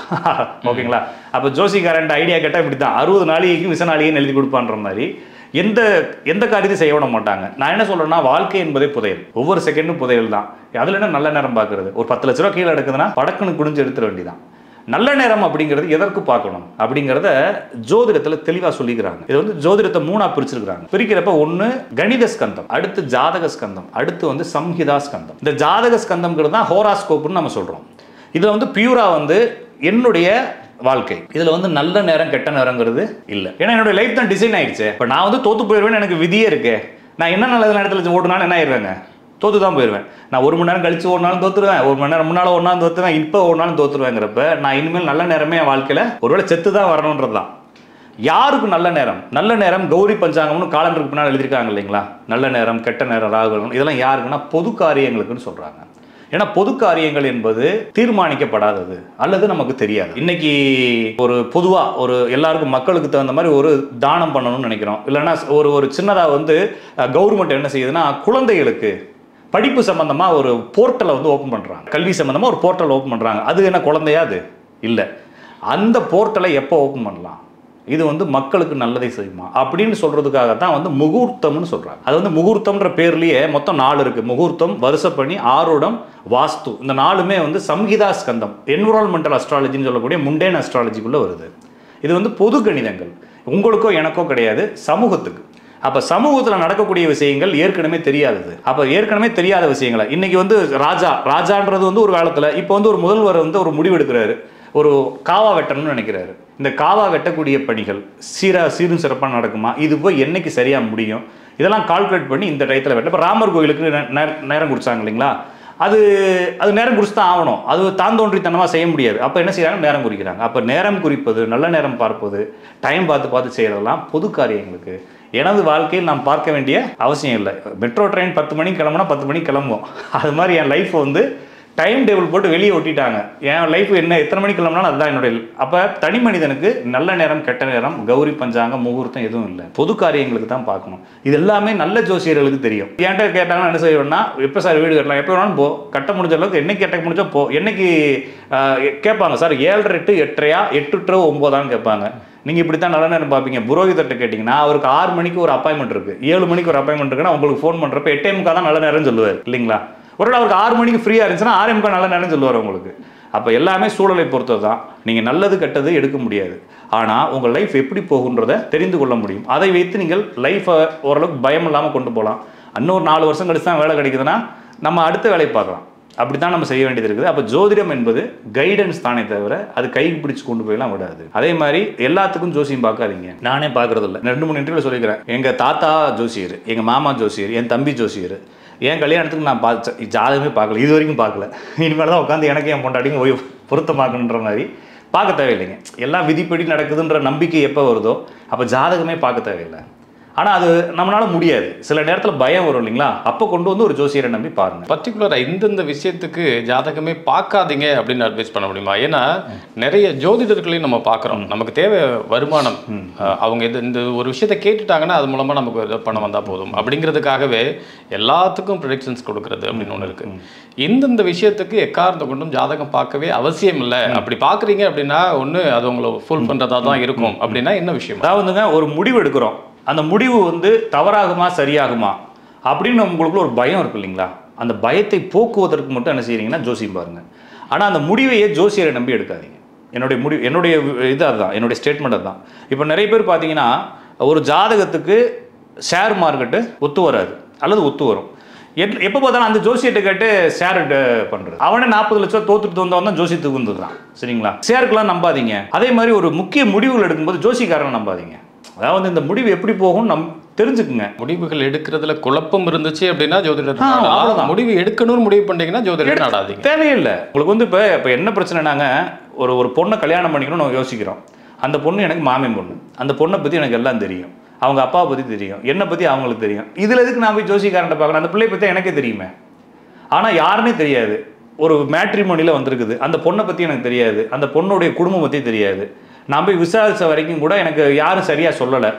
ஓகேங்களா அப்போ ஜோசிக்காரன் ஐடியா கேட்டால் இப்படி தான் அறுபது நாளிகைக்கும் விசநாளிகைன்னு எழுதி கொடுப்பான்ற மாதிரி எந்த எந்த காரியத்தையும் செய்ய விட மாட்டாங்க நான் என்ன சொல்றேன்னா வாழ்க்கை என்பதே புதையல் ஒவ்வொரு செகண்டும் புதையல் தான் அதில் என்ன நல்ல நேரம் பார்க்கறது ஒரு பத்து லட்ச ரூபா கீழே எடுக்குதுன்னா படக்குன்னு குடிஞ்சு எடுத்துட வேண்டியதான் நல்ல நேரம் அப்படிங்கிறது எதற்கு பார்க்கணும் அப்படிங்கிறத ஜோதிடத்தில் தெளிவாக சொல்லிக்கிறாங்க இது வந்து ஜோதிடத்தை மூணா பிரிச்சிருக்கிறாங்க பிரிக்கிறப்ப ஒன்று கணித ஸ்கந்தம் அடுத்து ஜாதக ஸ்கந்தம் அடுத்து வந்து சம்ஹிதா ஸ்கந்தம் இந்த ஜாதக ஸ்கந்தம்ங்கிறது தான் ஹோராஸ்கோப்னு நம்ம சொல்கிறோம் இதில் வந்து பியூரா வந்து என்னுடைய வாழ்க்கை இதில் வந்து நல்ல நேரம் கெட்ட நேரங்கிறது இல்லை ஏன்னா என்னோட லைஃப் தான் டிசைன் ஆயிடுச்சு இப்போ நான் வந்து தோத்து போயிடுவேன்னு எனக்கு விதியே இருக்கு நான் என்ன நல்ல நேரத்தில் ஓட்டுனாலும் என்ன ஆயிடுவேங்க தோத்து தான் போயிடுவேன் நான் ஒரு மணி நேரம் கழிச்சு ஒரு நாளும் தோத்துருவேன் ஒரு மணி நேரம் முன்னால் ஒரு நாள் தோத்துருவேன் இப்போ ஒரு நாளும் தோத்துருவேங்கிறப்ப நான் இனிமேல் நல்ல நேரமே என் வாழ்க்கையில் ஒருவேளை செத்து தான் வரணுன்றது தான் யாருக்கு நல்ல நேரம் நல்ல நேரம் கௌரி பஞ்சாங்கம்னு காலண்டருக்கு பின்னால் எழுதியிருக்காங்க இல்லைங்களா நல்ல நேரம் கெட்ட நேரம் ராகுலம் இதெல்லாம் யாருக்குன்னா பொது காரியங்களுக்குன்னு சொல்கிறாங்க ஏன்னா பொது காரியங்கள் என்பது தீர்மானிக்கப்படாதது அல்லது நமக்கு தெரியாது இன்னைக்கு ஒரு பொதுவா ஒரு எல்லாருக்கும் மக்களுக்கு தகுந்த மாதிரி ஒரு தானம் பண்ணணும்னு நினைக்கிறோம் இல்லைன்னா ஒரு ஒரு சின்னதா வந்து கவர்மெண்ட் என்ன செய்யுதுன்னா குழந்தைகளுக்கு படிப்பு சம்பந்தமா ஒரு போர்ட்டலை வந்து ஓப்பன் பண்றாங்க கல்வி சம்பந்தமா ஒரு போர்ட்டல் ஓப்பன் பண்றாங்க அது என்ன குழந்தையா அது இல்லை அந்த போர்ட்டலை எப்போ ஓப்பன் பண்ணலாம் இது வந்து மக்களுக்கு நல்லதை செய்யுமா அப்படின்னு சொல்றதுக்காக தான் வந்து முகூர்த்தம்னு சொல்றாங்க அது வந்து முகூர்த்தம்ன்ற பேர்லயே மொத்தம் நாலு இருக்கு முகூர்த்தம் வருஷப்பணி ஆரோடம் வாஸ்து இந்த நாலுமே வந்து சம்ஹிதா ஸ்கந்தம் என்விரான்மெண்டல் அஸ்ட்ராலஜின்னு சொல்லக்கூடிய முண்டேன் அஸ்ட்ராலஜிக்குள்ள வருது இது வந்து பொது கணிதங்கள் உங்களுக்கோ எனக்கோ கிடையாது சமூகத்துக்கு அப்ப சமூகத்துல நடக்கக்கூடிய விஷயங்கள் ஏற்கனவே தெரியாதது அப்ப ஏற்கனவே தெரியாத விஷயங்களை இன்னைக்கு வந்து ராஜா ராஜான்றது வந்து ஒரு காலத்துல இப்போ வந்து ஒரு முதல்வர் வந்து ஒரு முடிவு எடுக்கிறாரு ஒரு காவா வெட்டணும்னு நினைக்கிறாரு இந்த காவா வெட்டக்கூடிய பணிகள் சீரா சீரும் சிறப்பாக நடக்குமா இது போய் என்னைக்கு சரியாக முடியும் இதெல்லாம் கால்குலேட் பண்ணி இந்த டயத்தில் வெட்ட இப்போ ராமர் கோயிலுக்கு நே- நே- நேரம் குறிச்சாங்க இல்லைங்களா அது அது நேரம் குறித்து தான் ஆகணும் அது தாந்தோன்றித்தனமாக செய்ய முடியாது அப்போ என்ன செய்யறாங்க நேரம் குறிக்கிறாங்க அப்போ நேரம் குறிப்பது நல்ல நேரம் பார்ப்பது டைம் பார்த்து பார்த்து செய்கிறதெல்லாம் பொது காரியங்களுக்கு எனது வாழ்க்கையில் நாம் பார்க்க வேண்டிய அவசியம் இல்லை மெட்ரோ ட்ரெயின் பத்து மணிக்கு கிளம்புனா பத்து மணிக்கு கிளம்பும் அது மாதிரி என் லைஃப் வந்து டைம் டேபிள் போட்டு வெளியே ஒட்டிட்டாங்க என் லைஃப் என்ன எத்தனை மணிக்கு கிளம்பினாலும் அதுதான் என்னுடைய அப்போ தனி மனிதனுக்கு நல்ல நேரம் கெட்ட நேரம் கௌரி பஞ்சாங்கம் முகூர்த்தம் எதுவும் இல்லை பொது காரியங்களுக்கு தான் பார்க்கணும் இது எல்லாமே நல்ல ஜோசியர்களுக்கு தெரியும் என்கிட்ட கேட்டாங்கன்னா என்ன செய்வேன்னா எப்போ சார் வீடு கட்டலாம் எப்போ வேணாலும் போ கட்ட முடிஞ்ச அளவுக்கு என்னைக்கு கட்ட முடிஞ்சா போ என்னைக்கு ஆஹ், கேட்பாங்க சார் ஏழரை எட்டு எட்டரையா எட்டு டு ஒம்போதான்னு கேட்பாங்க நீங்கள் இப்படி தான் நல்ல நேரம் பார்ப்பீங்க புரோகிதர்கிட்ட கேட்டிங்கன்னா அவருக்கு ஆறு மணிக்கு ஒரு அப்பாயின்மெண்ட் இருக்குது ஏழு மணிக்கு ஒரு அப்பாயின்மெண்ட் இருக்குன்னா உங்களுக்கு ஃபோன் பண்ணுறப்ப எட்டே முக்கா தான் நல்ல நேரம் சொல்லுவார் இல்லைங்களா ஒருவேளை அவருக்கு ஆறு மணிக்கு ஃப்ரீயாக இருந்துச்சுன்னா ஆறே முக்கா நல்ல நேரம் சொல்லுவார் உங்களுக்கு அப்போ எல்லாமே சூழலை பொறுத்தது தான் நீங்கள் நல்லது கெட்டது எடுக்க முடியாது ஆனால் உங்கள் லைஃப் எப்படி போகுன்றதை தெரிந்து கொள்ள முடியும் அதை வைத்து நீங்கள் லைஃப்பை ஓரளவுக்கு பயம் இல்லாமல் கொண்டு போகலாம் இன்னொரு நாலு வருஷம் கழிச்சு தான் வேலை கிடைக்குதுன்னா நம்ம அடுத்த வேலையை பார்க்கலாம் அப்படி தான் நம்ம செய்ய வேண்டியது இருக்குது அப்போ ஜோதிடம் என்பது கைடன்ஸ் தானே தவிர அது கைக்கு பிடிச்சு கொண்டு போயெல்லாம் விடாது அதே மாதிரி எல்லாத்துக்கும் ஜோசியம் பார்க்காதீங்க நானே பார்க்கறது இல்லை ரெண்டு மூணு இன்டர்வியூ சொல்லிக்கிறேன் எங்கள் தாத்தா ஜோசியர் எங்கள் மாமா ஜோசியர் என் தம்பி ஜோசியர் என் கல்யாணத்துக்கு நான் பார்த்து ஜாதகமே பார்க்கல இது வரைக்கும் பார்க்கல இனிமேல் தான் உட்காந்து எனக்கு என் பொண்டாட்டிக்கும் ஓய்வு பொருத்தமாக்கணுன்ற மாதிரி பார்க்க தேவையில்லைங்க எல்லாம் விதிப்படி நடக்குதுன்ற நம்பிக்கை எப்போ வருதோ அப்போ ஜாதகமே பார்க்க தேவையில்லை ஆனால் அது நம்மளால முடியாது சில நேரத்தில் பயம் வரும் இல்லைங்களா அப்போ கொண்டு வந்து ஒரு ஜோசியரை நம்பி பாருங்க பர்டிகுலராக இந்தந்த விஷயத்துக்கு ஜாதகமே பார்க்காதீங்க அப்படின்னு அட்வைஸ் பண்ண முடியுமா ஏன்னா நிறைய ஜோதிடர்களையும் நம்ம பார்க்குறோம் நமக்கு தேவை வருமானம் அஹ் அவங்க இது இந்த ஒரு விஷயத்தை கேட்டுட்டாங்கன்னா அது மூலமாக நமக்கு ஏதோ பணம் வந்தால் போதும் அப்படிங்கிறதுக்காகவே எல்லாத்துக்கும் ப்ரிடிக்ஷன்ஸ் கொடுக்கறது அப்படின்னு ஒன்று இருக்கு இந்தந்த விஷயத்துக்கு எக்காரணத்தை கொண்டும் ஜாதகம் பார்க்கவே அவசியம் இல்லை அப்படி பார்க்குறீங்க அப்படின்னா ஒன்று அது உங்களை ஃபுல் பண்ணுறதா தான் இருக்கும் அப்படின்னா என்ன விஷயம் அதாவதுங்க ஒரு முடிவு எடுக்கிறோம் அந்த முடிவு வந்து தவறாகுமா சரியாகுமா அப்படின்னு உங்களுக்குள்ள ஒரு பயம் இருக்கு இல்லைங்களா அந்த பயத்தை போக்குவதற்கு மட்டும் என்ன செய்றீங்கன்னா ஜோசியம் பாருங்க ஆனால் அந்த முடிவையே ஜோசியரை நம்பி எடுக்காதீங்க என்னுடைய முடிவு என்னுடைய இது அதுதான் என்னுடைய ஸ்டேட்மெண்ட் அதுதான் இப்போ நிறைய பேர் பார்த்தீங்கன்னா ஒரு ஜாதகத்துக்கு ஷேர் மார்க்கெட்டு ஒத்து வராது அல்லது ஒத்து வரும் எட் எப்போ பார்த்தாலும் அந்த ஜோசியத்தை கேட்டு ஷேர் பண்ணுறது அவனே நாற்பது லட்சம் தோத்துட்டு வந்தவன் தான் ஜோசியத்துக்கு வந்துடுறான் சரிங்களா ஷேருக்கெல்லாம் நம்பாதீங்க அதே மாதிரி ஒரு முக்கிய முடிவுகள் எடுக்கும்போது ஜோசிக்காரனை நம்பாதீங்க அதாவது இந்த முடிவு எப்படி போகும் நம் தெரிஞ்சுக்குங்க முடிவுகள் எடுக்கிறதுல குழப்பம் இருந்துச்சு அப்படின்னா ஜோதிடர் ஆ, நாடலாம். அவ்வளவுதான். முடிவு எடுக்கணும்னு முடிவு பண்ணீங்கன்னா ஜோதிடர் நாடாதீங்க தேவையில்லை உங்களுக்கு வந்து இப்போ இப்போ என்ன பிரச்சனைனாங்க ஒரு ஒரு பொண்ணை கல்யாணம் பண்ணிக்கணும்னு நம்ம யோசிக்கிறோம் அந்த பொண்ணு எனக்கு மாமன் பொண்ணு அந்த பொண்ணை பற்றி எனக்கு எல்லாம் தெரியும் அவங்க அப்பாவை பற்றி தெரியும் என்னை பற்றி அவங்களுக்கு தெரியும் இதில் எதுக்கு நான் போய் ஜோசிக்காரன்ட்ட பார்க்கணும் அந்த பிள்ளைய பற்றி எனக்கே தெரியுமே ஆனால் யாருன்னே தெரியாது ஒரு மேட்ரிமோனியில் வந்திருக்குது அந்த பொண்ணை பற்றி எனக்கு தெரியாது அந்த பொண்ணுடைய குடும்பம் பற்றி தெரியாது நான் போய் விசாரித்த வரைக்கும் கூட எனக்கு யாரும் சரியாக சொல்லலை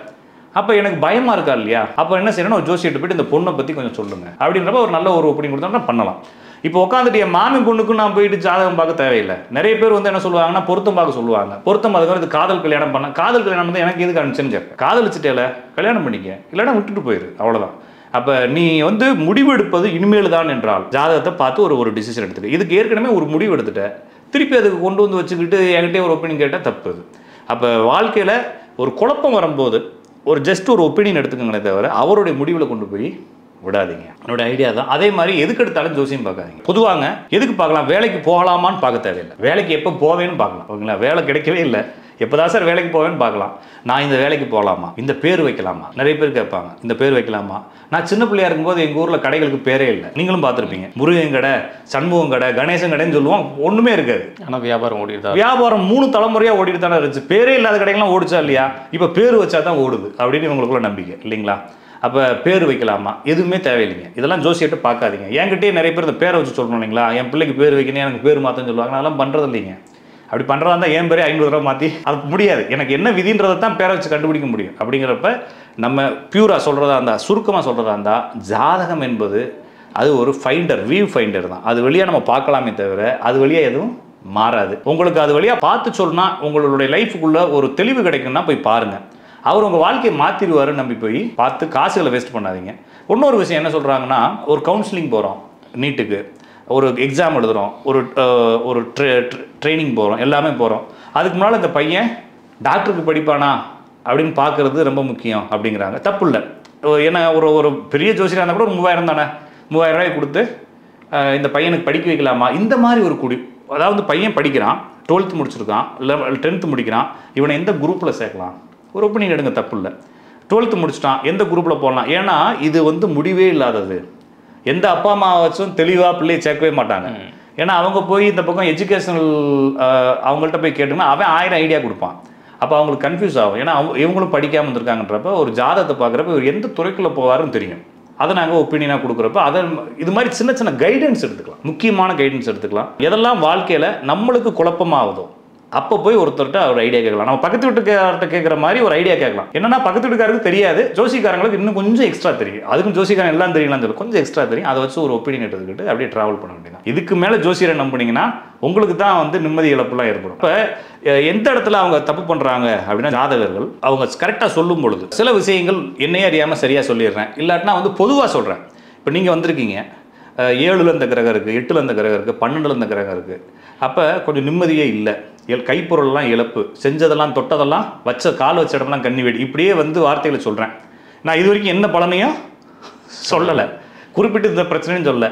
அப்போ எனக்கு பயமா இருக்கா இல்லையா அப்போ என்ன செய்யணும் ஒரு ஜோசியிட்ட போயிட்டு இந்த பொண்ணை பற்றி கொஞ்சம் சொல்லுங்க அப்படின்றப்ப ஒரு நல்ல ஒரு ஒப்பீனியன் கொடுத்தோம்னா பண்ணலாம் இப்போ உட்காந்துட்டு என் மாமி பொண்ணுக்கு நான் போயிட்டு ஜாதகம் பார்க்க தேவையில்லை நிறைய பேர் வந்து என்ன சொல்லுவாங்கன்னா பொருத்தம் பார்க்க சொல்லுவாங்க பொருத்தம் அதுக்கப்புறம் இது காதல் கல்யாணம் பண்ண காதல் கல்யாணம் வந்து எனக்கு எதுக்கு அனுப்பிச்சுன்னு கேட்பேன் காதலிச்சுட்டேல கல்யாணம் பண்ணிக்க இல்லைன்னா விட்டுட்டு போயிரு அவ்வளவுதான் அப்போ நீ வந்து முடிவு எடுப்பது இனிமேல் தான் என்றால் ஜாதகத்தை பார்த்து ஒரு ஒரு டிசிஷன் எடுத்துக்க இதுக்கு ஏற்கனவே ஒரு முடிவு எடுத்துட்ட திருப்பி அதுக்கு கொண்டு வந்து வச்சுக்கிட்டு என்கிட்டயே ஒரு ஒப்பீனியன் கேட்டால் தப்பு அது அப்போ வாழ்க்கையில் ஒரு குழப்பம் வரும்போது ஒரு ஜஸ்ட் ஒரு ஒப்பீனியன் எடுத்துக்கங்களே தவிர அவருடைய முடிவில் கொண்டு போய் விடாதீங்க என்னோட ஐடியா தான் அதே மாதிரி எதுக்கு எடுத்தாலும் ஜோசியம் பார்க்காதீங்க பொதுவாங்க எதுக்கு பார்க்கலாம் வேலைக்கு போகலாமான்னு பார்க்க தேவையில்லை வேலைக்கு எப்போ போவேன்னு பார்க்கலாம் ஓகேங்களா வேலை கிடைக்கவே இல்லை எப்போதான் சார் வேலைக்கு போவேன்னு பார்க்கலாம் நான் இந்த வேலைக்கு போகலாமா இந்த பேர் வைக்கலாமா நிறைய பேர் கேட்பாங்க இந்த பேர் வைக்கலாமா நான் சின்ன பிள்ளையா இருக்கும்போது எங்கள் ஊரில் கடைகளுக்கு பேரே இல்லை நீங்களும் பார்த்துருப்பீங்க முருகன் கடை சண்முகம் கடை கணேசன் கடைன்னு சொல்லுவோம் ஒன்றுமே இருக்காது ஆனால் வியாபாரம் ஓடிட்டு தான் வியாபாரம் மூணு தலைமுறையா ஓடிட்டு தானே இருந்துச்சு பேரே இல்லாத கடைகள்லாம் ஓடிச்சா இல்லையா இப்போ பேர் வச்சா தான் ஓடுது அப்படின்னு இவங்களுக்குள்ள நம்பிக்கை இல்லைங்களா அப்போ பேர் வைக்கலாமா எதுவுமே தேவையில்லைங்க இதெல்லாம் ஜோசியிட்ட பார்க்காதீங்க என்கிட்டயே நிறைய பேர் இந்த பேரை வச்சு சொல்லணும் இல்லைங்களா என் பிள்ளைக்கு பேர் வைக்கணும் எனக்கு பேர் மாற்றன்னு சொல்லுவாங்க நான் அதெல்லாம் பண்ணுறது இல்லைங்க அப்படி பண்ணுறதா இருந்தால் என் பேரே ஐநூறு ரூபா மாற்றி அது முடியாது எனக்கு என்ன விதின்றதை தான் பேரை வச்சு கண்டுபிடிக்க முடியும் அப்படிங்கிறப்ப நம்ம பியூராக சொல்கிறதா இருந்தால் சுருக்கமாக சொல்கிறதா இருந்தால் ஜாதகம் என்பது அது ஒரு ஃபைண்டர் வியூ ஃபைண்டர் தான் அது வழியாக நம்ம பார்க்கலாமே தவிர அது வழியாக எதுவும் மாறாது உங்களுக்கு அது வழியாக பார்த்து சொன்னா உங்களுடைய லைஃபுக்குள்ள ஒரு தெளிவு கிடைக்கும்னா போய் பாருங்க அவர் உங்கள் வாழ்க்கையை மாற்றிடுவாருன்னு நம்பி போய் பார்த்து காசுகளை வேஸ்ட் பண்ணாதீங்க இன்னொரு விஷயம் என்ன சொல்கிறாங்கன்னா ஒரு கவுன்சிலிங் போகிறோம் நீட்டுக்கு ஒரு எக்ஸாம் எழுதுகிறோம் ஒரு அஹ், ஒரு ட்ரைனிங் போகிறோம் எல்லாமே போகிறோம் அதுக்கு முன்னால் இந்த பையன் டாக்டருக்கு படிப்பானா அப்படின்னு பார்க்கறது ரொம்ப முக்கியம் அப்படிங்கிறாங்க தப்பு இல்லை ஏன்னா ஒரு ஒரு பெரிய ஜோசியராக இருந்தால் கூட ஒரு மூவாயிரம் தானே மூவாயிரம் ரூபாய் கொடுத்து அஹ், இந்த பையனுக்கு படிக்க வைக்கலாமா இந்த மாதிரி ஒரு குடி அதாவது பையன் படிக்கிறான் டுவெல்த்து முடிச்சிருக்கான் இல்லை டென்த்து முடிக்கிறான் இவனை எந்த குரூப்பில் சேர்க்கலாம் ஒரு ஒப்பீனியன் எடுங்க தப்பு இல்லை டுவெல்த்து முடிச்சிட்டான் எந்த குரூப்பில் போடலாம் ஏன்னா இது வந்து முடிவே இல்லாதது எந்த அப்பா அம்மா வச்சும் தெளிவாக பிள்ளையை சேர்க்கவே மாட்டாங்க ஏன்னா அவங்க போய் இந்த பக்கம் எஜுகேஷனல் அவங்கள்ட்ட போய் கேட்டோம்னா அவன் ஆயிரம் ஐடியா கொடுப்பான் அப்போ அவங்களுக்கு கன்ஃபியூஸ் ஆகும் ஏன்னா அவங்க இவங்களும் படிக்காமல் இருந்திருக்காங்கன்றப்ப ஒரு ஜாதகத்தை பார்க்குறப்ப இவர் எந்த துறைக்குள்ளே போவாருன்னு தெரியும் அதை நாங்கள் ஒப்பீனியனாக கொடுக்குறப்ப அதை இது மாதிரி சின்ன சின்ன கைடன்ஸ் எடுத்துக்கலாம் முக்கியமான கைடன்ஸ் எடுத்துக்கலாம் எதெல்லாம் வாழ்க்கையில் நம்மளுக்கு குழப்பமாகுதோ அப்போ போய் ஒருத்தர்கிட்ட ஒரு ஐடியா கேட்கலாம் நம்ம பக்கத்து வீட்டுக்காரர்கிட்ட கேட்குற மாதிரி ஒரு ஐடியா கேட்கலாம் என்னன்னா பக்கத்து வீட்டுக்காரருக்கு தெரியாது ஜோசிக்காரங்களுக்கு இன்னும் கொஞ்சம் எக்ஸ்ட்ரா தெரியும் அதுக்கும் ஜோசிக்காரன் எல்லாம் தெரியலாம் சொல்லி கொஞ்சம் எக்ஸ்ட்ரா தெரியும் அதை வச்சு ஒரு ஒப்பீனியன் எடுத்துக்கிட்டு அப்படியே ட்ராவல் பண்ண வேண்டியது இதுக்கு மேலே ஜோசியரை நம்புனீங்கன்னா உங்களுக்கு தான் வந்து நிம்மதி இழப்புலாம் ஏற்படும் இப்போ எந்த இடத்துல அவங்க தப்பு பண்ணுறாங்க அப்படின்னா ஜாதகர்கள் அவங்க கரெக்டாக சொல்லும் பொழுது சில விஷயங்கள் என்னையே அறியாமல் சரியாக சொல்லிடுறேன் இல்லாட்டினா வந்து பொதுவாக சொல்கிறேன் இப்போ நீங்கள் வந்திருக்கீங்க அஹ் ஏழுல இந்த கிரகம் இருக்குது எட்டுல இந்த கிரகம் இருக்குது பன்னெண்டுல இந்த கிரகம் இருக்குது அப்போ கொஞ்சம் நிம்மதியே இல்லை எல் கைப்பொருள்லாம் இழப்பு செஞ்சதெல்லாம் தொட்டதெல்லாம் வச்ச கால் வச்ச இடம்லாம் கண்ணி வெடி இப்படியே வந்து வார்த்தைகளை சொல்கிறேன் நான் இது வரைக்கும் என்ன பலனையும் சொல்லலை குறிப்பிட்டு இந்த பிரச்சனையும் சொல்ல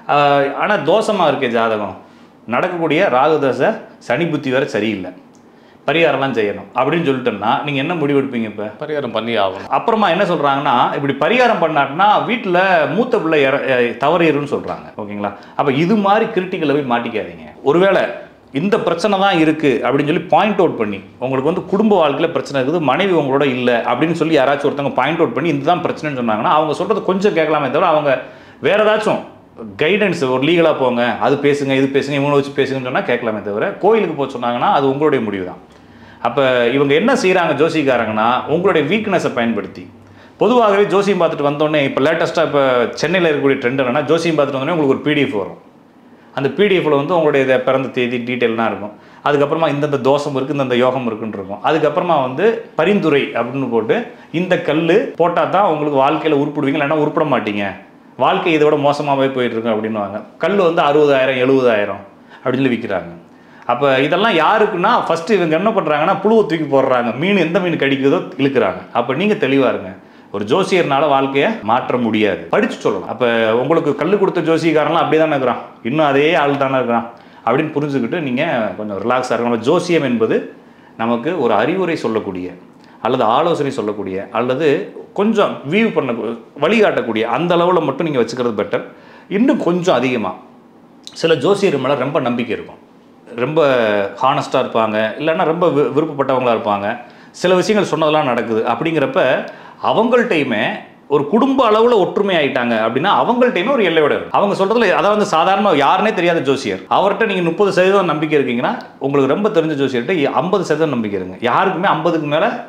ஆனால் தோஷமாக இருக்கே ஜாதகம் நடக்கக்கூடிய ராகு தசை சனி புத்தி வேற சரியில்லை பரிகாரம்லாம் செய்யணும் அப்படின்னு சொல்லிட்டோம்னா நீங்கள் என்ன முடிவெடுப்பீங்க இப்போ பரிகாரம் பண்ணி ஆகணும் அப்புறமா என்ன சொல்றாங்கன்னா இப்படி பரிகாரம் பண்ணாட்டினா வீட்டில் மூத்த பிள்ளை இற- அஹ் தவறிடுன்னு சொல்றாங்க ஓகேங்களா அப்போ இது மாதிரி கிரிட்டிக்கலை போய் மாட்டிக்காதீங்க ஒருவேளை இந்த பிரச்சனை தான் இருக்கு அப்படின்னு சொல்லி பாயிண்ட் அவுட் பண்ணி உங்களுக்கு வந்து குடும்ப வாழ்க்கையில் பிரச்சனை இருக்குது மனைவி உங்களோட இல்லை அப்படின்னு சொல்லி யாராச்சும் ஒருத்தவங்க பாயிண்ட் அவுட் பண்ணி இதுதான் பிரச்சனைன்னு சொன்னாங்கன்னா அவங்க சொல்றது கொஞ்சம் கேட்கலாமே தவிர அவங்க வேற ஏதாச்சும் கைடன்ஸ் ஒரு லீகலாக போங்க அது பேசுங்க இது பேசுங்க இவங்களை வச்சு பேசுங்கன்னு சொன்னால் கேட்கலாமே தவிர கோயிலுக்கு போக சொன்னாங்கன்னா அது உங்களுடைய முடிவு தான் அப்போ இவங்க என்ன செய்கிறாங்க ஜோசிக்காரங்கன்னா உங்களுடைய வீக்னஸை பயன்படுத்தி பொதுவாகவே ஜோசியம் பார்த்துட்டு வந்தோடனே இப்போ லேட்டஸ்ட்டாக இப்போ சென்னையில் இருக்கக்கூடிய ட்ரெண்ட் என்னன்னா ஜோசியம் பார்த்துட்டு வந்தோடனே உங்களுக்கு ஒரு பிடிஎஃப் வரும் அந்த பிடிஎஃப்ல வந்து உங்களுடைய இத பிறந்த தேதி டீட்டெயிலாம் இருக்கும் அதுக்கப்புறமா இந்தந்த தோஷம் இருக்குது இந்தந்த யோகம் இருக்குன்னு இருக்கும் அதுக்கப்புறமா வந்து பரிந்துரை அப்படின்னு போட்டு இந்த கல் போட்டால் தான் உங்களுக்கு வாழ்க்கையில் உருப்பிடுவீங்க இல்லைன்னா உருப்பிட மாட்டீங்க வாழ்க்கை இதை விட மோசமாகவே போயிட்டு இருக்கு அப்படின்னுவாங்க கல் வந்து அறுபதாயிரம் எழுபதாயிரம் அப்படின்னு சொல்லி விற்கிறாங்க அப்போ இதெல்லாம் யாருக்குன்னா ஃபஸ்ட்டு இவங்க என்ன பண்ணுறாங்கன்னா புழுவை தூக்கி போடுறாங்க மீன் எந்த மீன் கடிக்குதோ இழுக்கிறாங்க அப்போ நீங்கள் தெளிவாக இருங்க ஒரு ஜோசியர்னால வாழ்க்கையை மாற்ற முடியாது படிச்சு சொல்லலாம் அப்போ உங்களுக்கு கல் கொடுத்த ஜோசியக்காரன்லாம் அப்படியே தானே இருக்கிறான் இன்னும் அதே ஆள் தானே இருக்கிறான் அப்படின்னு புரிஞ்சுக்கிட்டு நீங்கள் கொஞ்சம் ரிலாக்ஸாக இருக்கணும் நம்ம ஜோசியம் என்பது நமக்கு ஒரு அறிவுரை சொல்லக்கூடிய அல்லது ஆலோசனை சொல்லக்கூடிய அல்லது கொஞ்சம் வியூ பண்ண வழிகாட்டக்கூடிய அந்த அளவில் மட்டும் நீங்கள் வச்சுக்கிறது பெட்டர் இன்னும் கொஞ்சம் அதிகமாக சில ஜோசியர் மேலே ரொம்ப நம்பிக்கை இருக்கும் ரொம்ப ஹானஸ்ட்டாக இருப்பாங்க இல்லைன்னா ரொம்ப வி- விருப்பப்பட்டவங்களா இருப்பாங்க சில விஷயங்கள் சொன்னதெல்லாம் நடக்குது அப்படிங்கிறப்ப அவங்கள்ட்டையுமே ஒரு குடும்ப அளவில் ஒற்றுமை ஆயிட்டாங்க அப்படின்னா அவங்கள்ட்டையுமே ஒரு எல்லையோட இருக்கும் அவங்க சொல்றதுல அதாவது வந்து சாதாரண யாருனே தெரியாத ஜோசியர் அவர்கிட்ட நீங்கள் முப்பது சதவீதம் நம்பிக்கை இருக்கீங்கன்னா உங்களுக்கு ரொம்ப தெரிஞ்ச ஜோசியர்கிட்ட ஐம்பது சதவீதம் நம்பிக்கை இருங்க யாருக்குமே ஐம்பதுக்கு மேலே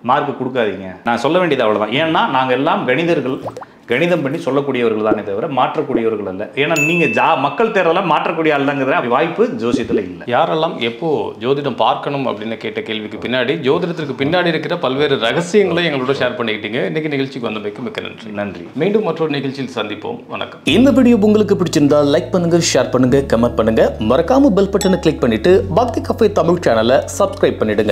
மார்க் கொடுக்காதீங்க நான் சொல்ல வேண்டியது அவ்வளவுதான் ஏன்னா நாங்க எல்லாம் கணிதர்கள் கணிதம் பண்ணி சொல்லக்கூடியவர்கள் தானே தவிர மாற்றக்கூடியவர்கள் அல்ல ஏன்னா நீங்க ஜா மக்கள் தேர்தலாம் மாற்றக்கூடிய ஆளுங்கிற வாய்ப்பு ஜோசியத்துல இல்லை யாரெல்லாம் எப்போ ஜோதிடம் பார்க்கணும் அப்படின்னு கேட்ட கேள்விக்கு பின்னாடி ஜோதிடத்திற்கு பின்னாடி இருக்கிற பல்வேறு ரகசியங்களை எங்களோட ஷேர் பண்ணிக்கிட்டீங்க இன்னைக்கு நிகழ்ச்சிக்கு வந்தமைக்கு மிக்க நன்றி நன்றி மீண்டும் மற்றொரு நிகழ்ச்சியில் சந்திப்போம் வணக்கம் இந்த வீடியோ உங்களுக்கு பிடிச்சிருந்தா லைக் பண்ணுங்க ஷேர் பண்ணுங்க கமெண்ட் பண்ணுங்க மறக்காம பெல் பட்டனை கிளிக் பண்ணிட்டு பக்தி கஃபே தமிழ் சேனலை சப்ஸ்கிரைப் பண்ணிடுங்க